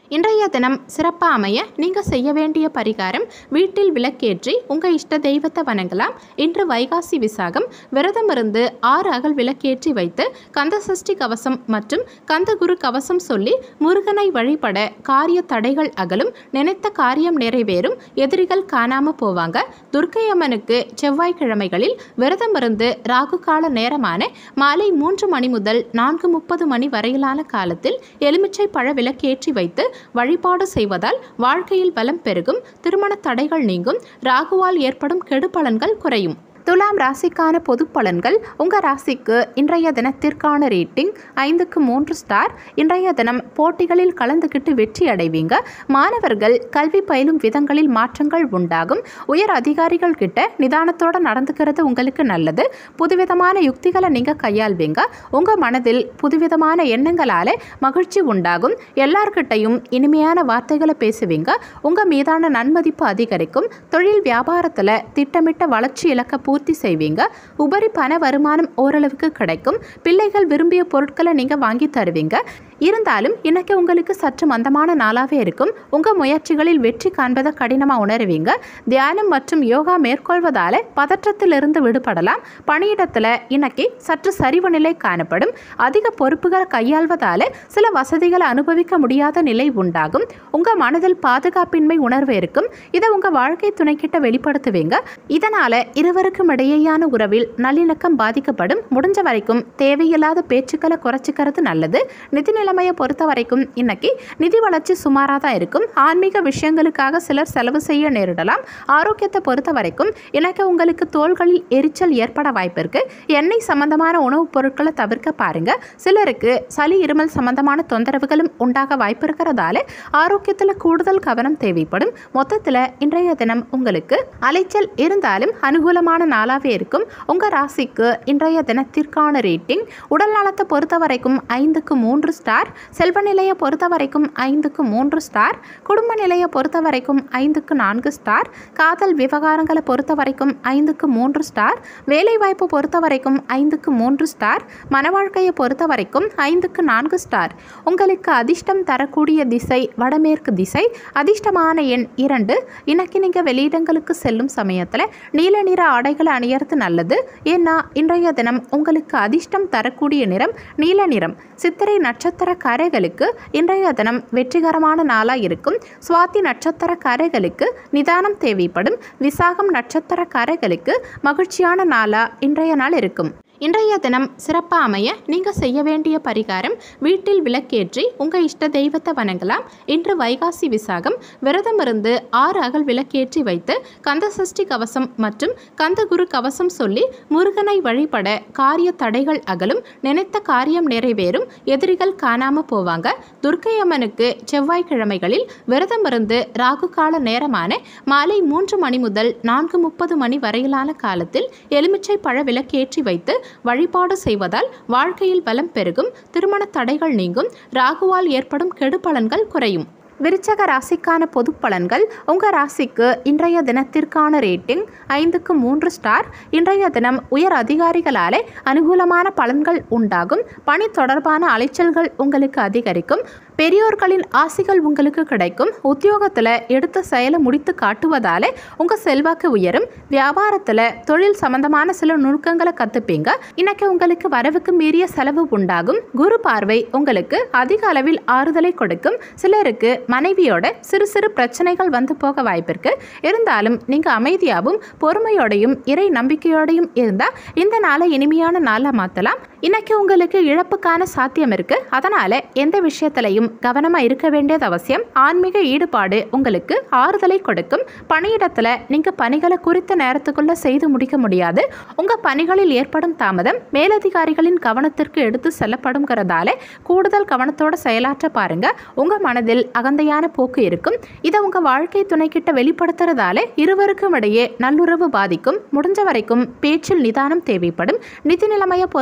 இன்றைய தினம் சிறப்பாக அமைய நீங்கள் செய்ய வேண்டிய பரிகாரம் வீட்டில் விளக்கேற்றி உங்கள் இஷ்ட தெய்வத்தை வணங்கலாம் இன்று வைகாசி விசாகம் விரதம் இருந்து ஆறு அகல் விளக்கேற்றி வைத்து கந்த சஷ்டி கவசம் மற்றும் கந்தகுரு கவசம் சொல்லி முருகனை வழிபட காரிய தடைகள் அகலும் நினைத்த காரியம் நிறைவேறும் எதிரிகள் காணாம போவாங்க துர்க்கை அம்மனுக்கு செவ்வாய்க்கிழமைகளில் விரதம் இருந்து ராகு கால நேரமான மாலை மூன்று மணி முதல் நான்கு முப்பது மணி வரையிலான காலத்தில் எலுமிச்சை பழ விளக்கேற்றி வைத்து வழிபாடு செய்வதால் வாழ்க்கையில் பலம் பெருகும் திருமண தடைகள் நீங்கும் ராகுவால் ஏற்படும் கெடுபலன்கள் குறையும் துலாம் ராசிக்கான பொது பலன்கள் உங்கள் ராசிக்கு இன்றைய தினத்திற்கான ரேட்டிங் ஐந்துக்கு மூன்று ஸ்டார் இன்றைய தினம் போட்டிகளில் கலந்துக்கிட்டு வெற்றி அடைவீங்க மாணவர்கள் கல்வி பயிலும் விதங்களில் மாற்றங்கள் உண்டாகும் உயர் அதிகாரிகள் கிட்ட நிதானத்தோடு நடந்துக்கிறது உங்களுக்கு நல்லது புதுவிதமான யுக்திகளை நீங்கள் கையாள்வீங்க உங்கள் மனதில் புதுவிதமான எண்ணங்களால் மகிழ்ச்சி உண்டாகும் எல்லார்கிட்டையும் இனிமையான வார்த்தைகளை பேசுவீங்க உங்கள் மீதான நன்மதிப்பு அதிகரிக்கும் தொழில் வியாபாரத்தில் திட்டமிட்ட வளர்ச்சி இலக்க பூர்த்தி செய்வீங்க உபரி பண வருமானம் ஓரளவுக்கு கிடைக்கும் பிள்ளைகள் விரும்பிய பொருட்களை நீங்கள் வாங்கி தருவீங்க இருந்தாலும் இன்னைக்கு உங்களுக்கு சற்று மந்தமான நாளாகவே இருக்கும் உங்கள் முயற்சிகளில் வெற்றி காண்பதை கடினமாக உணருவீங்க தியானம் மற்றும் யோகா மேற்கொள்வதால் பதற்றத்திலிருந்து விடுபடலாம் பணியிடத்தில் இன்னைக்கு சற்று சரிவு நிலை காணப்படும் அதிக பொறுப்புகளை கையாள்வதால் சில வசதிகளை அனுபவிக்க முடியாத நிலை உண்டாகும் உங்கள் மனதில் பாதுகாப்பின்மை உணர்வு இருக்கும் இதை உங்கள் வாழ்க்கை துணைக்கிட்ட வெளிப்படுத்துவீங்க இதனால் இருவருக்கும் இடையேயான உறவில் நல்லிணக்கம் பாதிக்கப்படும் முடிஞ்ச வரைக்கும் தேவையில்லாத பேச்சுக்களை குறைச்சிக்கிறது நல்லது நிதி நிலைமையை பொறுத்த வரைக்கும் இன்னைக்கு நிதி வளர்ச்சி சுமாராக தான் இருக்கும் ஆன்மீக விஷயங்களுக்காக சிலர் செலவு செய்ய நேரிடலாம் ஆரோக்கியத்தை பொறுத்த வரைக்கும் இன்னைக்கு உங்களுக்கு தோள்களில் எரிச்சல் ஏற்பட வாய்ப்பு இருக்கு எண்ணெய் சம்பந்தமான உணவுப் பொருட்களை தவிர்க்க பாருங்க சிலருக்கு சளி இருமல் சம்பந்தமான தொந்தரவுகளும் உண்டாக வாய்ப்பு இருக்கிறதால ஆரோக்கியத்தில் கூடுதல் கவனம் தேவைப்படும் மொத்தத்தில் இன்றைய தினம் உங்களுக்கு அலைச்சல் இருந்தாலும் அனுகூலமான நாளாகவே இருக்கும் உங்கள் ராசிக்கு இன்றைய தினத்திற்கான ரேட்டிங் உடல் நலத்தை பொறுத்த வரைக்கும் ஐந்துக்கு மூன்று ஸ்டார் செல்வ நிலையை பொறுத்த வரைக்கும் ஐந்துக்கு மூன்று ஸ்டார் குடும்ப நிலையை பொறுத்த வரைக்கும் ஐந்துக்கு நான்கு ஸ்டார் காதல் விவகாரங்களை பொறுத்த வரைக்கும் ஐந்துக்கு மூன்று ஸ்டார் வேலைவாய்ப்பு பொறுத்த வரைக்கும் ஐந்துக்கு மூன்று ஸ்டார் மனவாழ்க்கையை பொறுத்த வரைக்கும் ஐந்துக்கு நான்கு ஸ்டார் உங்களுக்கு அதிர்ஷ்டம் தரக்கூடிய திசை வடமேற்கு திசை அதிர்ஷ்டமான எண் இரண்டு இன்னைக்கு நீங்கள் வெளியிடங்களுக்கு செல்லும் சமயத்தில் நீல நிற ஆடைகளை அணியறது நல்லது ஏன்னா இன்றைய தினம் உங்களுக்கு அதிர்ஷ்டம் தரக்கூடிய நிறம் நீல நிறம் சித்திரை நட்சத்திரக்காரர்களுக்கு இன்றைய தினம் வெற்றிகரமான நாளாக இருக்கும் சுவாதி நட்சத்திரக்காரர்களுக்கு நிதானம் தேவைப்படும் விசாகம் நட்சத்திரக்காரர்களுக்கு மகிழ்ச்சியான நாளாக இன்றைய நாள் இருக்கும் இன்றைய தினம் சிறப்பாக அமைய நீங்கள் செய்ய வேண்டிய பரிகாரம் வீட்டில் விளக்கேற்றி உங்கள் இஷ்ட தெய்வத்தை வணங்கலாம் இன்று வைகாசி விசாகம் விரதம் இருந்து ஆறு அகல் விளக்கேற்றி வைத்து கந்த சஷ்டி கவசம் மற்றும் கந்தகுரு கவசம் சொல்லி முருகனை வழிபட காரிய தடைகள் அகலும் நினைத்த காரியம் நிறைவேறும் எதிரிகள் காணாம போவாங்க துர்க்கை அம்மனுக்கு செவ்வாய்க்கிழமைகளில் விரதம் இருந்து ராகு கால நேரமான மாலை மூன்று மணி முதல் நான்கு முப்பது மணி வரையிலான காலத்தில் எலுமிச்சை பழ விளக்கேற்றி வைத்து வழிபாடு செய்வதால் வாழ்க்கையில் பலம் பெருகும் திருமண தடைகள் நீங்கும் ராகுவால் ஏற்படும் கெடுபலன்கள் குறையும் விருச்சக ராசிக்கான பொது பலன்கள் உங்கள் ராசிக்கு இன்றைய தினத்திற்கான ரேட்டிங் ஐந்துக்கு மூன்று ஸ்டார் இன்றைய தினம் உயர் அதிகாரிகளாலே அனுகூலமான பலன்கள் உண்டாகும் பணி தொடர்பான அலைச்சல்கள் உங்களுக்கு அதிகரிக்கும் பெரியோர்களின் ஆசிகள் உங்களுக்கு கிடைக்கும் உத்தியோகத்தில் எடுத்த செயலை முடித்து காட்டுவதாலே உங்கள் செல்வாக்கு உயரும் வியாபாரத்தில் தொழில் சம்பந்தமான சில நுணுக்கங்களை கற்றுப்பீங்க இன்னைக்கு உங்களுக்கு வரவுக்கு மீறிய செலவு உண்டாகும் குரு பார்வை உங்களுக்கு அதிக அளவில் ஆறுதலை கொடுக்கும் சிலருக்கு மனைவியோட சிறு சிறு பிரச்சனைகள் வந்து போக வாய்ப்பிருக்கு இருந்தாலும் நீங்கள் அமைதியாகவும் பொறுமையோடையும் இறை நம்பிக்கையோடையும் இருந்தால் இந்த நாளை இனிமையான நாளாக மாற்றலாம் இன்னைக்கு உங்களுக்கு இழப்புக்கான சாத்தியம் இருக்கு அதனால எந்த விஷயத்திலையும் கவனமாக இருக்க வேண்டியது அவசியம் ஆன்மீக ஈடுபாடு உங்களுக்கு ஆறுதலை கொடுக்கும் பணியிடத்தில் நீங்கள் பணிகளை குறித்த நேரத்துக்குள்ள செய்து முடிக்க முடியாது உங்கள் பணிகளில் ஏற்படும் தாமதம் மேலதிகாரிகளின் கவனத்திற்கு எடுத்து செல்லப்படுங்கிறதால கூடுதல் கவனத்தோட செயலாற்ற பாருங்க உங்கள் மனதில் அகந்தையான போக்கு இருக்கும் இதை உங்கள் வாழ்க்கை துணைக்கிட்ட வெளிப்படுத்துறதால இருவருக்கும் இடையே நல்லுறவு பாதிக்கும் முடிஞ்ச வரைக்கும் பேச்சில் நிதானம் தேவைப்படும் நிதி நிலைமையை பொறுத்த வரைக்கும்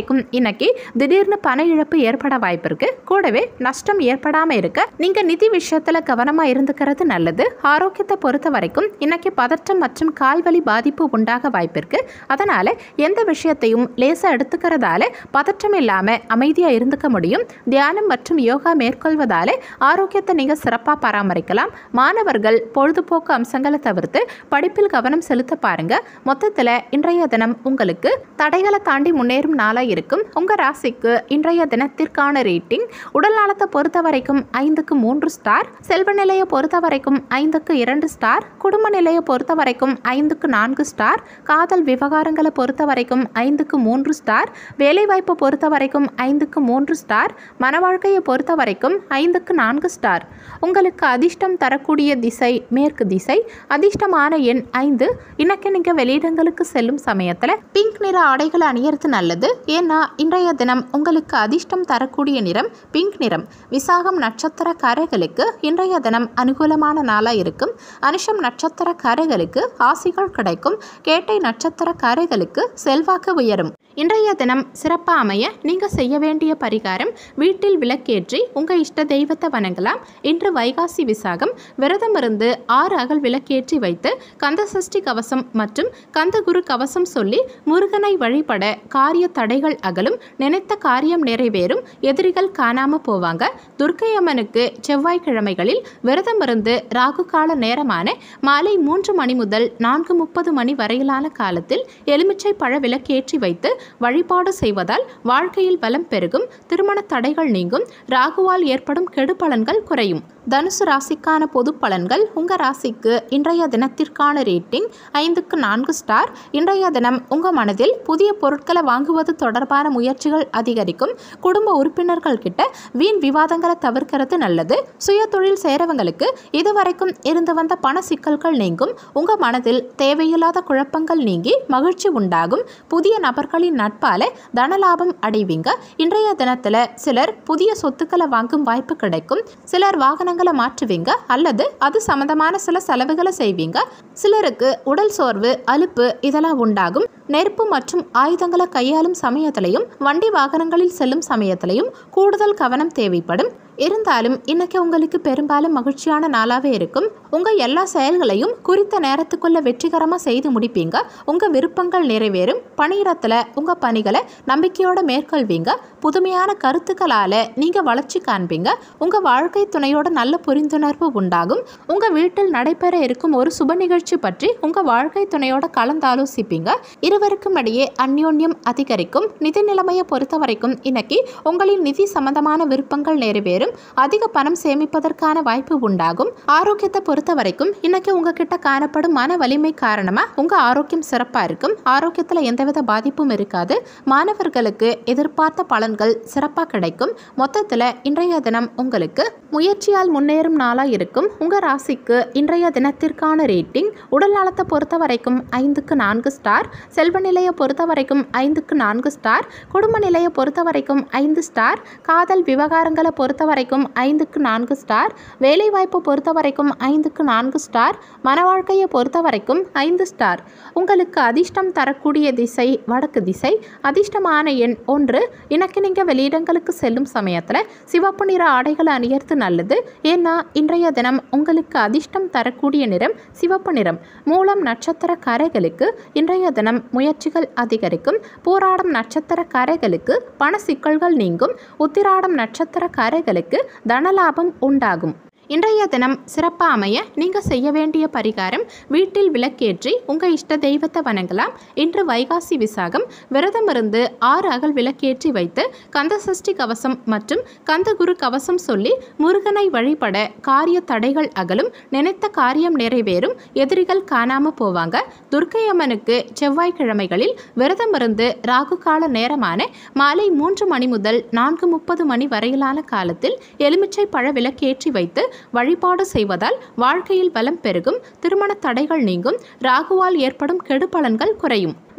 வரைக்கும் இன்னைக்கு திடீர்னு பண இழப்பு ஏற்பட வாய்ப்பு இருக்கு கூடவே நஷ்டம் ஏற்படாம இருக்க நீங்க நிதி விஷயத்துல கவனமா இருந்துக்கிறது நல்லது ஆரோக்கியத்தை பொறுத்த வரைக்கும் இன்னைக்கு பதற்றம் மற்றும் கால்வலி பாதிப்பு உண்டாக வாய்ப்பு இருக்கு அதனால எந்த விஷயத்தையும் லேசா எடுத்துக்கிறதால பதற்றம் இல்லாம அமைதியா இருந்துக்க முடியும் தியானம் மற்றும் யோகா மேற்கொள்வதால ஆரோக்கியத்தை நீங்க சிறப்பா பராமரிக்கலாம் மாணவர்கள் பொழுதுபோக்கு அம்சங்களை தவிர்த்து படிப்பில் கவனம் செலுத்த பாருங்க மொத்தத்துல இன்றைய தினம் உங்களுக்கு தடைகளை தாண்டி முன்னேறும் நாளா இருக்கும் உங்க ராசிக்கு இன்றைய தினத்திற்கான ரேட்டிங் உடல் நலத்தை பொறுத்த வரைக்கும் ஐந்துக்கு மூன்று ஸ்டார் செல்வ நிலையை பொறுத்த வரைக்கும் ஐந்துக்கு இரண்டு ஸ்டார் குடும்ப நிலையை பொறுத்த வரைக்கும் ஐந்துக்கு நான்கு ஸ்டார் காதல் விவகாரங்களை பொறுத்த வரைக்கும் ஐந்துக்கு மூன்று ஸ்டார் வேலைவாய்ப்பை பொறுத்த வரைக்கும் ஐந்துக்கு மூன்று ஸ்டார் மன வாழ்க்கையை பொறுத்த வரைக்கும் ஐந்துக்கு நான்கு ஸ்டார் உங்களுக்கு அதிர்ஷ்டம் தரக்கூடிய திசை மேற்கு திசை அதிர்ஷ்டமான எண் ஐந்து இன்னைக்கு நீங்கள் வெளியிடங்களுக்கு செல்லும் சமயத்தில் பிங்க் நிற ஆடைகளை அணியறது நல்லது ஏன்னா இன்றைய தினம் உங்களுக்கு அதிர்ஷ்டம் தரக்கூடிய நிறம் பிங்க் நிறம் விசாகம் நட்சத்திரக்காரர்களுக்கு இன்றைய தினம் அனுகூலமான நாளாக இருக்கும் அனுஷம் நட்சத்திரக்காரர்களுக்கு ஆசிகள் கிடைக்கும் கேட்டை நட்சத்திரக்காரர்களுக்கு செல்வாக்கு உயரும் இன்றைய தினம் சிறப்பாக அமைய நீங்கள் செய்ய வேண்டிய பரிகாரம் வீட்டில் விளக்கேற்றி உங்கள் இஷ்ட தெய்வத்தை வணங்கலாம் இன்று வைகாசி விசாகம் விரதம் இருந்து ஆறு அகல் விளக்கேற்றி வைத்து கந்தசஷ்டி கவசம் மற்றும் கந்தகுரு கவசம் சொல்லி முருகனை வழிபட காரிய தடைகள் அகலும் நினைத்த காரியம் நிறைவேறும் எதிரிகள் காணாம போவாங்க துர்க்கை அம்மனுக்கு செவ்வாய்க்கிழமைகளில் விரதம் இருந்து ராகு கால நேரமான மாலை மூன்று மணி முதல் நான்கு முப்பது மணி வரையிலான காலத்தில் எலுமிச்சை பழ விளக்கேற்றி வைத்து வழிபாடு செய்வதால் வாழ்க்கையில் வளம் பெருகும் திருமண தடைகள் நீங்கும் ராகுவால் ஏற்படும் கெடுபலன்கள் குறையும் தனுசு ராசிக்கான பொது பலன்கள் உங்க ராசிக்கு இன்றைய தினத்திற்கான ரேட்டிங் ஐந்துக்கு நான்கு ஸ்டார் இன்றைய தினம் உங்க மனதில் புதிய பொருட்களை வாங்குவது தொடர்பான முயற்சிகள் அதிகரிக்கும் குடும்ப உறுப்பினர்கள் கிட்ட வீண் விவாதங்களை தவிர்க்கிறது நல்லது சுய தொழில் செய்கிறவங்களுக்கு இதுவரைக்கும் இருந்து வந்த பண சிக்கல்கள் நீங்கும் உங்க மனதில் தேவையில்லாத குழப்பங்கள் நீங்கி மகிழ்ச்சி உண்டாகும் புதிய நபர்களின் நட்பால தனலாபம் அடைவீங்க இன்றைய தினத்துல சிலர் புதிய சொத்துக்களை வாங்கும் வாய்ப்பு கிடைக்கும் சிலர் வாகனங்களை மாற்றுவீங்க அல்லது அது சம்பந்தமான சில செலவுகளை செய்வீங்க சிலருக்கு உடல் சோர்வு அலுப்பு இதெல்லாம் உண்டாகும் நெருப்பு மற்றும் ஆயுதங்களை கையாளும் சமயத்திலையும் வண்டி வாகனங்களில் செல்லும் சமயத்திலையும் கூடுதல் கவனம் தேவைப்படும் இருந்தாலும் இன்னைக்கு உங்களுக்கு பெரும்பாலும் மகிழ்ச்சியான நாளாகவே இருக்கும் உங்கள் எல்லா செயல்களையும் குறித்த நேரத்துக்குள்ள வெற்றிகரமாக செய்து முடிப்பீங்க உங்கள் விருப்பங்கள் நிறைவேறும் பணியிடத்தில் உங்கள் பணிகளை நம்பிக்கையோட மேற்கொள்வீங்க புதுமையான கருத்துக்களால் நீங்கள் வளர்ச்சி காண்பீங்க உங்கள் வாழ்க்கை துணையோட நல்ல புரிந்துணர்வு உண்டாகும் உங்கள் வீட்டில் நடைபெற இருக்கும் ஒரு சுப நிகழ்ச்சி பற்றி உங்கள் வாழ்க்கை துணையோட கலந்தாலோசிப்பீங்க இருவருக்கும் இடையே அந்யோன்யம் அதிகரிக்கும் நிதி நிலைமையை பொறுத்த வரைக்கும் இன்னைக்கு உங்களின் நிதி சம்பந்தமான விருப்பங்கள் நிறைவேறும் அதிக பணம் சேமிப்பதற்கான வாய்ப்பு உண்டாகும் ஆரோக்கியத்தை பொறுத்த வரைக்கும் இன்னைக்கு உங்ககிட்ட காணப்படும் மன வலிமை காரணமா உங்க ஆரோக்கியம் சிறப்பா இருக்கும் ஆரோக்கியத்துல எந்தவித பாதிப்பும் இருக்காது மாணவர்களுக்கு எதிர்பார்த்த பலன்கள் சிறப்பா கிடைக்கும் மொத்தத்துல இன்றைய தினம் உங்களுக்கு முயற்சியால் முன்னேறும் நாளா இருக்கும் உங்க ராசிக்கு இன்றைய தினத்திற்கான ரேட்டிங் உடல் நலத்தை பொறுத்த வரைக்கும் ஐந்துக்கு நான்கு ஸ்டார் செல்வ நிலையை பொறுத்த வரைக்கும் ஐந்துக்கு நான்கு ஸ்டார் குடும்ப நிலையை பொறுத்த வரைக்கும் ஐந்து ஸ்டார் காதல் விவகாரங்களை பொறுத்த வரைக்கும் ஐந்துக்கு நான்கு ஸ்டார் வேலைவாய்ப்பை பொறுத்த வரைக்கும் ஐந்துக்கு நான்கு ஸ்டார் மன வாழ்க்கையை பொறுத்த வரைக்கும் ஐந்து ஸ்டார் உங்களுக்கு அதிர்ஷ்டம் தரக்கூடிய திசை வடக்கு திசை அதிர்ஷ்டமான எண் ஒன்று இன்னைக்கு நீங்கள் வெளியிடங்களுக்கு செல்லும் சமயத்தில் சிவப்பு நிற ஆடைகளை அணியறது நல்லது ஏன்னா இன்றைய தினம் உங்களுக்கு அதிர்ஷ்டம் தரக்கூடிய நிறம் சிவப்பு நிறம் மூலம் நட்சத்திரக்காரர்களுக்கு இன்றைய தினம் முயற்சிகள் அதிகரிக்கும் பூராடம் நட்சத்திரக்காரர்களுக்கு பண சிக்கல்கள் நீங்கும் உத்திராடம் நட்சத்திரக்காரர்களுக்கு தனலாபம் உண்டாகும் இன்றைய தினம் சிறப்பாக அமைய நீங்கள் செய்ய வேண்டிய பரிகாரம் வீட்டில் விளக்கேற்றி உங்கள் இஷ்ட தெய்வத்தை வணங்கலாம் இன்று வைகாசி விசாகம் விரதம் இருந்து ஆறு அகல் விளக்கேற்றி வைத்து கந்தசஷ்டி கவசம் மற்றும் கந்தகுரு கவசம் சொல்லி முருகனை வழிபட காரிய தடைகள் அகலும் நினைத்த காரியம் நிறைவேறும் எதிரிகள் காணாம போவாங்க துர்க்கை அம்மனுக்கு செவ்வாய்க்கிழமைகளில் விரதம் இருந்து ராகு கால நேரமான மாலை மூன்று மணி முதல் நான்கு முப்பது மணி வரையிலான காலத்தில் எலுமிச்சை பழ விளக்கேற்றி வைத்து வழிபாடு செய்வதால் வாழ்க்கையில் பலம் பெருகும் திருமண தடைகள் நீங்கும் ராகுவால் ஏற்படும் கெடுபலன்கள் குறையும்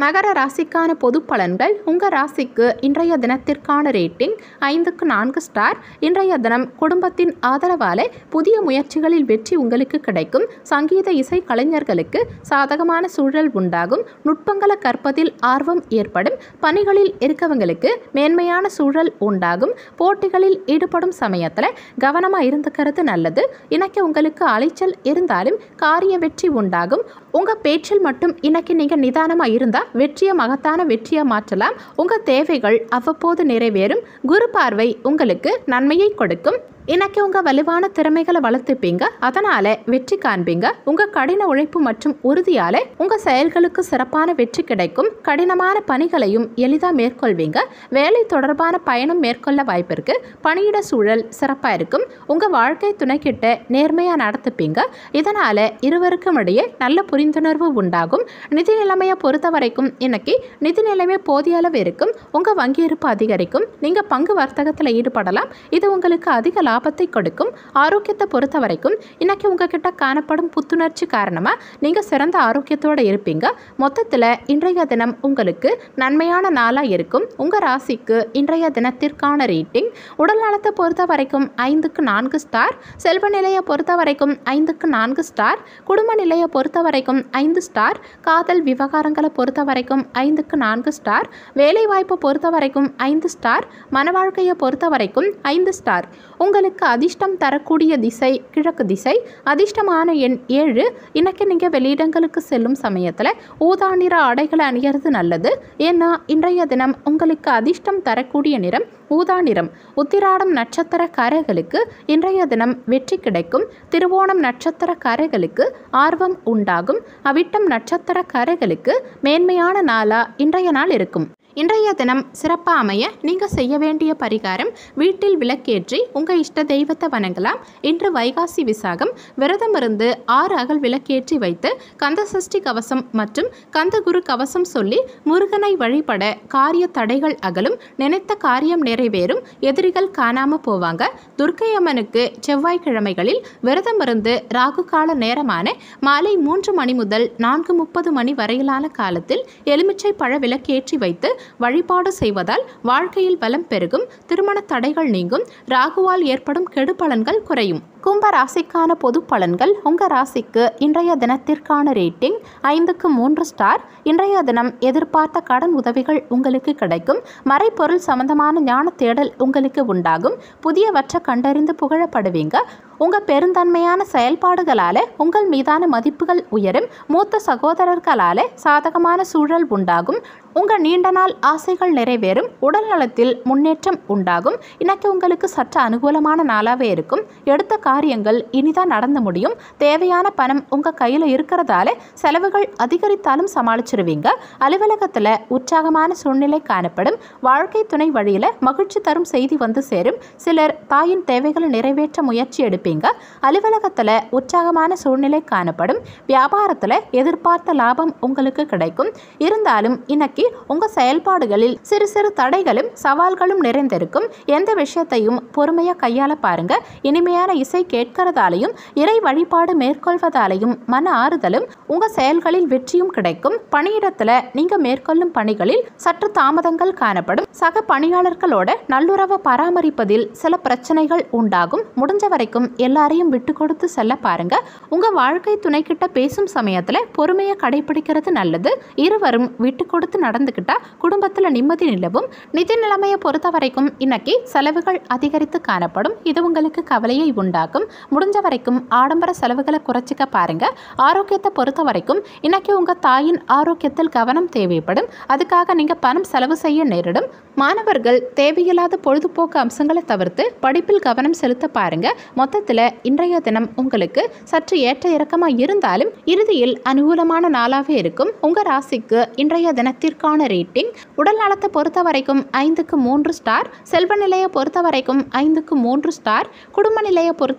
மகர ராசிக்கான பொது பலன்கள் உங்கள் ராசிக்கு இன்றைய தினத்திற்கான ரேட்டிங் ஐந்துக்கு நான்கு ஸ்டார் இன்றைய தினம் குடும்பத்தின் ஆதரவாலே புதிய முயற்சிகளில் வெற்றி உங்களுக்கு கிடைக்கும் சங்கீத இசை கலைஞர்களுக்கு சாதகமான சூழல் உண்டாகும் நுட்பங்களை கற்பதில் ஆர்வம் ஏற்படும் பணிகளில் இருக்கவங்களுக்கு மேன்மையான சூழல் உண்டாகும் போட்டிகளில் ஈடுபடும் சமயத்தில் கவனமாக இருந்துக்கிறது நல்லது இன்னைக்கு உங்களுக்கு அலைச்சல் இருந்தாலும் காரிய வெற்றி உண்டாகும் உங்கள் பேச்சில் மட்டும் இன்னைக்கு நீங்கள் நிதானமாக இருந்தால் வெற்றியை மகத்தான வெற்றியை மாற்றலாம் உங்கள் தேவைகள் அவ்வப்போது நிறைவேறும் குரு பார்வை உங்களுக்கு நன்மையை கொடுக்கும் இன்னைக்கு உங்கள் வலுவான திறமைகளை வளர்த்துப்பீங்க அதனால் வெற்றி காண்பீங்க உங்கள் கடின உழைப்பு மற்றும் உறுதியால் உங்கள் செயல்களுக்கு சிறப்பான வெற்றி கிடைக்கும் கடினமான பணிகளையும் எளிதாக மேற்கொள்வீங்க வேலை தொடர்பான பயணம் மேற்கொள்ள வாய்ப்பு இருக்கு பணியிட சூழல் சிறப்பாக இருக்கும் உங்கள் வாழ்க்கை துணைக்கிட்ட நேர்மையாக நடத்துப்பீங்க இதனால் இருவருக்கும் இடையே நல்ல புரிந்துணர்வு உண்டாகும் நிதி நிலைமையை பொறுத்த வரைக்கும் இன்னைக்கு நிதி நிலைமை போதிய அளவு இருக்கும் உங்கள் வங்கி இருப்பு அதிகரிக்கும் நீங்கள் பங்கு வர்த்தகத்தில் ஈடுபடலாம் இது உங்களுக்கு அதிக லாபத்தை கொடுக்கும் ஆரோக்கியத்தை பொறுத்த வரைக்கும் இன்னைக்கு உங்ககிட்ட காணப்படும் புத்துணர்ச்சி காரணமாக நீங்கள் சிறந்த ஆரோக்கியத்தோடு இருப்பீங்க மொத்தத்தில் இன்றைய தினம் உங்களுக்கு நன்மையான நாளாக இருக்கும் உங்கள் ராசிக்கு இன்றைய தினத்திற்கான ரேட்டிங் உடல் நலத்தை பொறுத்த வரைக்கும் ஐந்துக்கு நான்கு ஸ்டார் செல்வ நிலையை பொறுத்த வரைக்கும் ஐந்துக்கு நான்கு ஸ்டார் குடும்ப நிலையை பொறுத்த வரைக்கும் ஐந்து ஸ்டார் காதல் விவகாரங்களை பொறுத்த வரைக்கும் ஐந்துக்கு நான்கு ஸ்டார் வேலை வாய்ப்பை பொறுத்த வரைக்கும் ஐந்து ஸ்டார் மன வாழ்க்கையை பொறுத்த வரைக்கும் ஐந்து ஸ்டார் உங்களுக்கு அதிர்ஷ்டம் தரக்கூடிய திசை கிழக்கு திசை அதிர்ஷ்டமான எண் ஏழு இன்னைக்கு நீங்கள் வெளியிடங்களுக்கு செல்லும் சமயத்தில் ஊதா நிற ஆடைகளை அணியறது நல்லது ஏன்னா இன்றைய தினம் உங்களுக்கு அதிர்ஷ்டம் தரக்கூடிய நிறம் ஊதா நிறம் உத்திராடம் நட்சத்திரக்காரர்களுக்கு இன்றைய தினம் வெற்றி கிடைக்கும் திருவோணம் நட்சத்திரக்காரர்களுக்கு ஆர்வம் உண்டாகும் அவிட்டம் நட்சத்திரக்காரர்களுக்கு மேன்மையான நாளா இன்றைய நாள் இருக்கும் இன்றைய தினம் சிறப்பாக அமைய நீங்கள் செய்ய வேண்டிய பரிகாரம் வீட்டில் விளக்கேற்றி உங்கள் இஷ்ட தெய்வத்தை வணங்கலாம் இன்று வைகாசி விசாகம் விரதமிருந்து ஆறு அகல் விளக்கேற்றி வைத்து கந்தசஷ்டி கவசம் மற்றும் கந்தகுரு கவசம் சொல்லி முருகனை வழிபட காரிய தடைகள் அகலும் நினைத்த காரியம் நிறைவேறும் எதிரிகள் காணாம போவாங்க துர்க்கை அம்மனுக்கு செவ்வாய்க்கிழமைகளில் விரதமிருந்து ராகு கால நேரமான மாலை மூன்று மணி முதல் நான்கு முப்பது மணி வரையிலான காலத்தில் எலுமிச்சை பழ விளக்கேற்றி வைத்து வழிபாடு செய்வதால் வாழ்க்கையில் வளம் பெருகும் திருமண தடைகள் நீங்கும் ராகுவால் ஏற்படும் கெடுபலன்கள் குறையும் கும்ப ராசிக்கான பொது பலன்கள் உங்கள் ராசிக்கு இன்றைய தினத்திற்கான ரேட்டிங் ஐந்துக்கு மூன்று ஸ்டார் இன்றைய தினம் எதிர்பார்த்த கடன் உதவிகள் உங்களுக்கு கிடைக்கும் மறைப்பொருள் சம்பந்தமான ஞான தேடல் உங்களுக்கு உண்டாகும் புதியவற்றை கண்டறிந்து புகழப்படுவீங்க உங்கள் பெருந்தன்மையான செயல்பாடுகளால் உங்கள் மீதான மதிப்புகள் உயரும் மூத்த சகோதரர்களால் சாதகமான சூழல் உண்டாகும் உங்கள் நீண்ட நாள் ஆசைகள் நிறைவேறும் உடல் நலத்தில் முன்னேற்றம் உண்டாகும் இன்னைக்கு உங்களுக்கு சற்று அனுகூலமான நாளாகவே இருக்கும் எடுத்த காரியங்கள் இனிதான் நடந்து முடியும் தேவையான பணம் உங்கள் கையில் இருக்கிறதால செலவுகள் அதிகரித்தாலும் சமாளிச்சிருவீங்க அலுவலகத்தில் உற்சாகமான சூழ்நிலை காணப்படும் வாழ்க்கை துணை வழியில் மகிழ்ச்சி தரும் செய்தி வந்து சேரும் சிலர் தாயின் தேவைகளை நிறைவேற்ற முயற்சி எடுப்பீங்க அலுவலகத்தில் உற்சாகமான சூழ்நிலை காணப்படும் வியாபாரத்தில் எதிர்பார்த்த லாபம் உங்களுக்கு கிடைக்கும் இருந்தாலும் இன்னைக்கு உங்கள் செயல்பாடுகளில் சிறு சிறு தடைகளும் சவால்களும் நிறைந்திருக்கும் எந்த விஷயத்தையும் பொறுமையாக கையாள பாருங்க இனிமையான இசை கேட்கறதாலையும் இறை வழிபாடு மேற்கொள்வதாலையும் மன ஆறுதலும் உங்கள் செயல்களில் வெற்றியும் கிடைக்கும் பணியிடத்தில் நீங்கள் மேற்கொள்ளும் பணிகளில் சற்று தாமதங்கள் காணப்படும் சக பணியாளர்களோட நல்லுறவை பராமரிப்பதில் சில பிரச்சனைகள் உண்டாகும் முடிஞ்ச வரைக்கும் எல்லாரையும் விட்டு கொடுத்து செல்ல பாருங்க உங்க வாழ்க்கை துணைக்கிட்ட பேசும் சமயத்தில் பொறுமையை கடைபிடிக்கிறது நல்லது இருவரும் விட்டு கொடுத்து நடந்துக்கிட்டா குடும்பத்தில் நிம்மதி நிலவும் நிதி நிலைமையை பொறுத்த வரைக்கும் இன்னைக்கு செலவுகள் அதிகரித்து காணப்படும் இது உங்களுக்கு கவலையை உண்டாக்கும் முடிஞ்ச வரைக்கும் ஆடம்பர செலவுகளை குறைச்சிக்க பாருங்க ஆரோக்கியத்தை பொறுத்த வரைக்கும் இன்னைக்கு உங்க தாயின் ஆரோக்கியத்தில் கவனம் தேவைப்படும் அதுக்காக நீங்க பணம் செலவு செய்ய நேரிடும் மாணவர்கள் தேவையில்லாத பொழுதுபோக்கு அம்சங்களை தவிர்த்து படிப்பில் கவனம் செலுத்த பாருங்க மொத்தத்தில் இன்றைய தினம் உங்களுக்கு சற்று ஏற்ற இறக்கமாக இருந்தாலும் இறுதியில் அனுகூலமான நாளாகவே இருக்கும் உங்கள் ராசிக்கு இன்றைய தினத்திற்கான ரேட்டிங் உடல் நலத்தை பொறுத்த வரைக்கும் ஐந்துக்கு மூன்று ஸ்டார் செல்வ நிலையை பொறுத்த வரைக்கும் ஐந்துக்கு மூன்று ஸ்டார் குடும்ப நிலையை பொறுத்த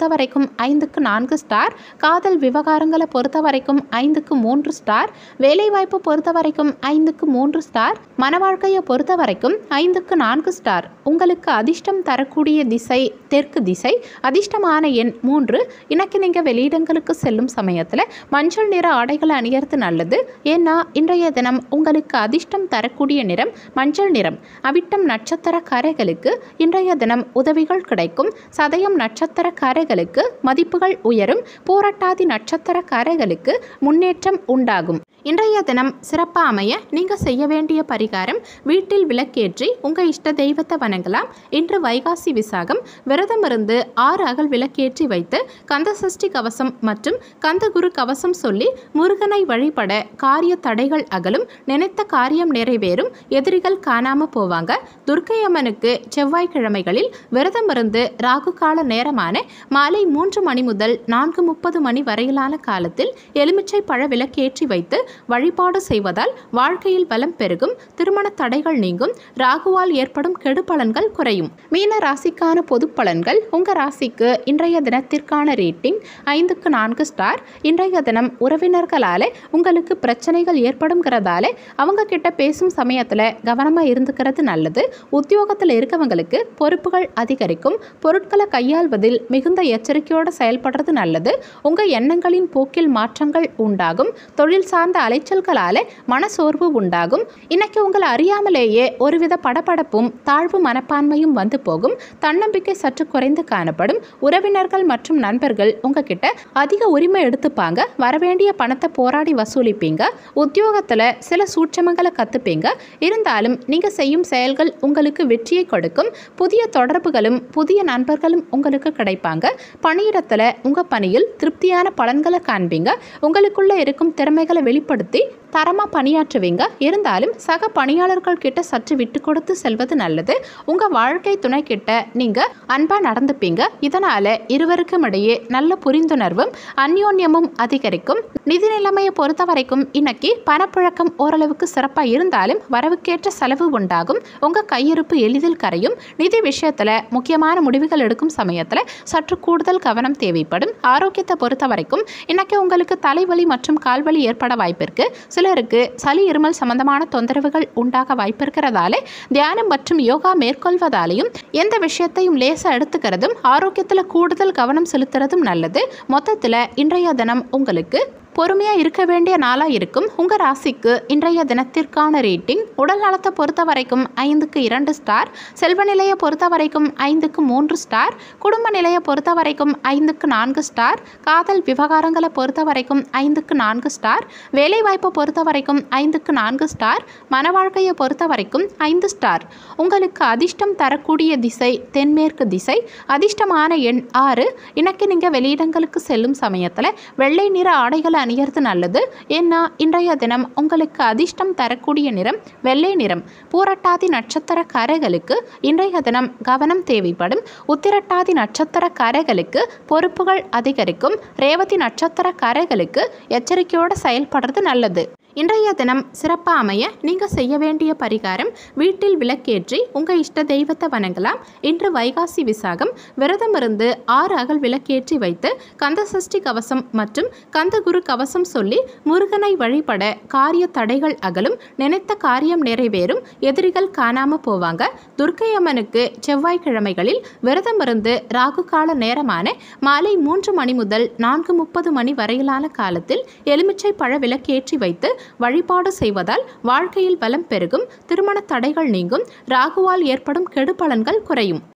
பொறுத்த வரைக்கும் ஐந்துக்கு நான்கு ஸ்டார் காதல் விவகாரங்களை பொறுத்த வரைக்கும் ஐந்துக்கு மூன்று ஸ்டார் வேலைவாய்ப்பு பொறுத்த வரைக்கும் ஐந்துக்கு மூன்று ஸ்டார் மன வாழ்க்கையை பொறுத்த வரைக்கும் ஐந்துக்கு நான்கு ஸ்டார் உங்களுக்கு அதிர்ஷ்டம் தரக்கூடிய திசை தெற்கு திசை அதிர்ஷ்டமான எண் மூன்று இன்னைக்கு நீங்கள் வெளியிடங்களுக்கு செல்லும் சமயத்தில் மஞ்சள் நிற ஆடைகளை அணியறது நல்லது ஏன்னா இன்றைய தினம் உங்களுக்கு அதிர்ஷ்டம் தரக்கூடிய நிறம் மஞ்சள் நிறம் அவிட்டம் நட்சத்திரக்காரர்களுக்கு இன்றைய தினம் உதவிகள் கிடைக்கும் சதயம் நட்சத்திரக்காரர்களுக்கு மதிப்புகள் உயரும் பூரட்டாதி நட்சத்திரக்காரர்களுக்கு முன்னேற்றம் உண்டாகும் இன்றைய தினம் சிறப்பாக அமைய நீங்கள் செய்ய வேண்டிய பரிகாரம் வீட்டில் விளக்கேற்றி உங்கள் இஷ்ட தெய்வத்தை வணங்கலாம் இன்று வைகாசி விசாகம் விரதம் இருந்து ஆறு அகல் விளக்கேற்றி வைத்து கந்த சஷ்டி கவசம் மற்றும் கந்தகுரு கவசம் சொல்லி முருகனை வழிபட காரிய தடைகள் அகலும் நினைத்த காரியம் நிறைவேறும் எதிரிகள் காணாம போவாங்க துர்க்கை அம்மனுக்கு செவ்வாய்க்கிழமைகளில் விரதம் இருந்து ராகு கால நேரமான மாலை மூன்று மணி முதல் நான்கு முப்பது மணி வரையிலான காலத்தில் எலுமிச்சை பழ விளக்கேற்றி வைத்து வழிபாடு செய்வதால் வாழ்க்கையில் பலம் பெருகும் திருமண தடைகள் நீங்கும் ராகுவால் ஏற்படும் கெடுபலன்கள் குறையும் மீன ராசிக்கான பொது பலன்கள் உங்க ராசிக்கு இன்றைய தினத்திற்கான ரேட்டிங் ஐந்துக்கு நான்கு ஸ்டார் இன்றைய தினம் உறவினர்களால உங்களுக்கு பிரச்சனைகள் ஏற்படுங்கிறதால அவங்க கிட்ட பேசும் சமயத்தில் கவனமாக இருந்துக்கிறது நல்லது உத்தியோகத்தில் இருக்கவங்களுக்கு பொறுப்புகள் அதிகரிக்கும் பொருட்களை கையாள்வதில் மிகுந்த எச்சரிக்கையோடு செயல்படுறது நல்லது உங்கள் எண்ணங்களின் போக்கில் மாற்றங்கள் உண்டாகும் தொழில் சார்ந்த அலைச்சல்களால் மனசோர்வு உண்டாகும் இன்னைக்கு உங்களை அறியாமலேயே ஒருவித படபடப்பும் தாழ்வு மனப்பான்மையும் வந்து போகும் தன்னம்பிக்கை சற்று குறைந்து காணப்படும் உறவினர்கள் மற்றும் நண்பர்கள் உங்ககிட்ட அதிக உரிமை எடுத்துப்பாங்க வரவேண்டிய பணத்தை போராடி வசூலிப்பீங்க உத்தியோகத்தில் சில சூட்சமங்களை கற்றுப்பீங்க இருந்தாலும் நீங்கள் செய்யும் செயல்கள் உங்களுக்கு வெற்றியை கொடுக்கும் புதிய தொடர்புகளும் புதிய நண்பர்களும் உங்களுக்கு கிடைப்பாங்க பணியிடத்தில் உங்கள் பணியில் திருப்தியான பலன்களை காண்பீங்க உங்களுக்குள்ள இருக்கும் திறமைகளை வெளிப்படுத்தி தரமாக பணியாற்றுவீங்க இருந்தாலும் சக பணியாளர்கள் கிட்ட சற்று விட்டு கொடுத்து செல்வது நல்லது உங்கள் வாழ்க்கை துணை கிட்ட நீங்கள் அன்பாக நடந்துப்பீங்க இதனால் இருவருக்கும் இடையே நல்ல புரிந்துணர்வும் அந்யோன்யமும் அதிகரிக்கும் நிதி நிலைமையை பொறுத்த வரைக்கும் இன்னைக்கு பணப்புழக்கம் ஓரளவுக்கு சிறப்பாக இருந்தாலும் வரவுக்கேற்ற செலவு உண்டாகும் உங்கள் கையிருப்பு எளிதில் கரையும் நிதி விஷயத்தில் முக்கியமான முடிவுகள் எடுக்கும் சமயத்தில் சற்று கூடுதல் கவனம் தேவைப்படும் ஆரோக்கியத்தை பொறுத்த வரைக்கும் இன்னைக்கு உங்களுக்கு தலைவலி மற்றும் கால்வலி ஏற்பட வாய்ப்பிருக்கு சிலருக்கு சளி இருமல் சம்பந்தமான தொந்தரவுகள் உண்டாக வாய்ப்பிருக்கிறதால தியானம் மற்றும் யோகா மேற்கொள்வதாலையும் எந்த விஷயத்தையும் லேசாக எடுத்துக்கிறதும் ஆரோக்கியத்தில் கூடுதல் கவனம் செலுத்துறதும் நல்லது மொத்தத்தில் இன்றைய தினம் உங்களுக்கு பொறுமையாக இருக்க வேண்டிய நாளாக இருக்கும் உங்கள் ராசிக்கு இன்றைய தினத்திற்கான ரேட்டிங் உடல் நலத்தை பொறுத்த வரைக்கும் ஐந்துக்கு இரண்டு ஸ்டார் செல்வ நிலையை பொறுத்த வரைக்கும் ஐந்துக்கு மூன்று ஸ்டார் குடும்ப நிலையை பொறுத்த வரைக்கும் ஐந்துக்கு நான்கு ஸ்டார் காதல் விவகாரங்களை பொறுத்த வரைக்கும் ஐந்துக்கு நான்கு ஸ்டார் வேலைவாய்ப்பை பொறுத்த வரைக்கும் ஐந்துக்கு நான்கு ஸ்டார் மன வாழ்க்கையை பொறுத்த வரைக்கும் ஐந்து ஸ்டார் உங்களுக்கு அதிர்ஷ்டம் தரக்கூடிய திசை தென்மேற்கு திசை அதிர்ஷ்டமான எண் ஆறு இன்னைக்கு நீங்கள் வெளியிடங்களுக்கு செல்லும் சமயத்தில் வெள்ளை நிற ஆடைகளை அணியறது நல்லது ஏன்னா இன்றைய தினம் உங்களுக்கு அதிர்ஷ்டம் தரக்கூடிய நிறம் வெள்ளை நிறம் பூரட்டாதி நட்சத்திரக்காரர்களுக்கு இன்றைய தினம் கவனம் தேவைப்படும் உத்திரட்டாதி நட்சத்திரக்காரர்களுக்கு பொறுப்புகள் அதிகரிக்கும் ரேவதி நட்சத்திரக்காரர்களுக்கு எச்சரிக்கையோடு செயல்படுறது நல்லது இன்றைய தினம் சிறப்பாக அமைய நீங்கள் செய்ய வேண்டிய பரிகாரம் வீட்டில் விளக்கேற்றி உங்கள் இஷ்ட தெய்வத்தை வணங்கலாம் இன்று வைகாசி விசாகம் விரதம் இருந்து ஆறு அகல் விளக்கேற்றி வைத்து கந்த சஷ்டி கவசம் மற்றும் கந்தகுரு கவசம் சொல்லி முருகனை வழிபட காரிய தடைகள் அகலும் நினைத்த காரியம் நிறைவேறும் எதிரிகள் காணாம போவாங்க துர்க்கை அம்மனுக்கு செவ்வாய்க்கிழமைகளில் விரதம் இருந்து ராகு கால நேரமான மாலை மூன்று மணி முதல் நான்கு முப்பது மணி வரையிலான காலத்தில் எலுமிச்சை பழ விளக்கேற்றி வைத்து வழிபாடு செய்வதால் வாழ்க்கையில் பலம் பெருகும் திருமண தடைகள் நீங்கும் ராகுவால் ஏற்படும் கெடுபலன்கள் குறையும்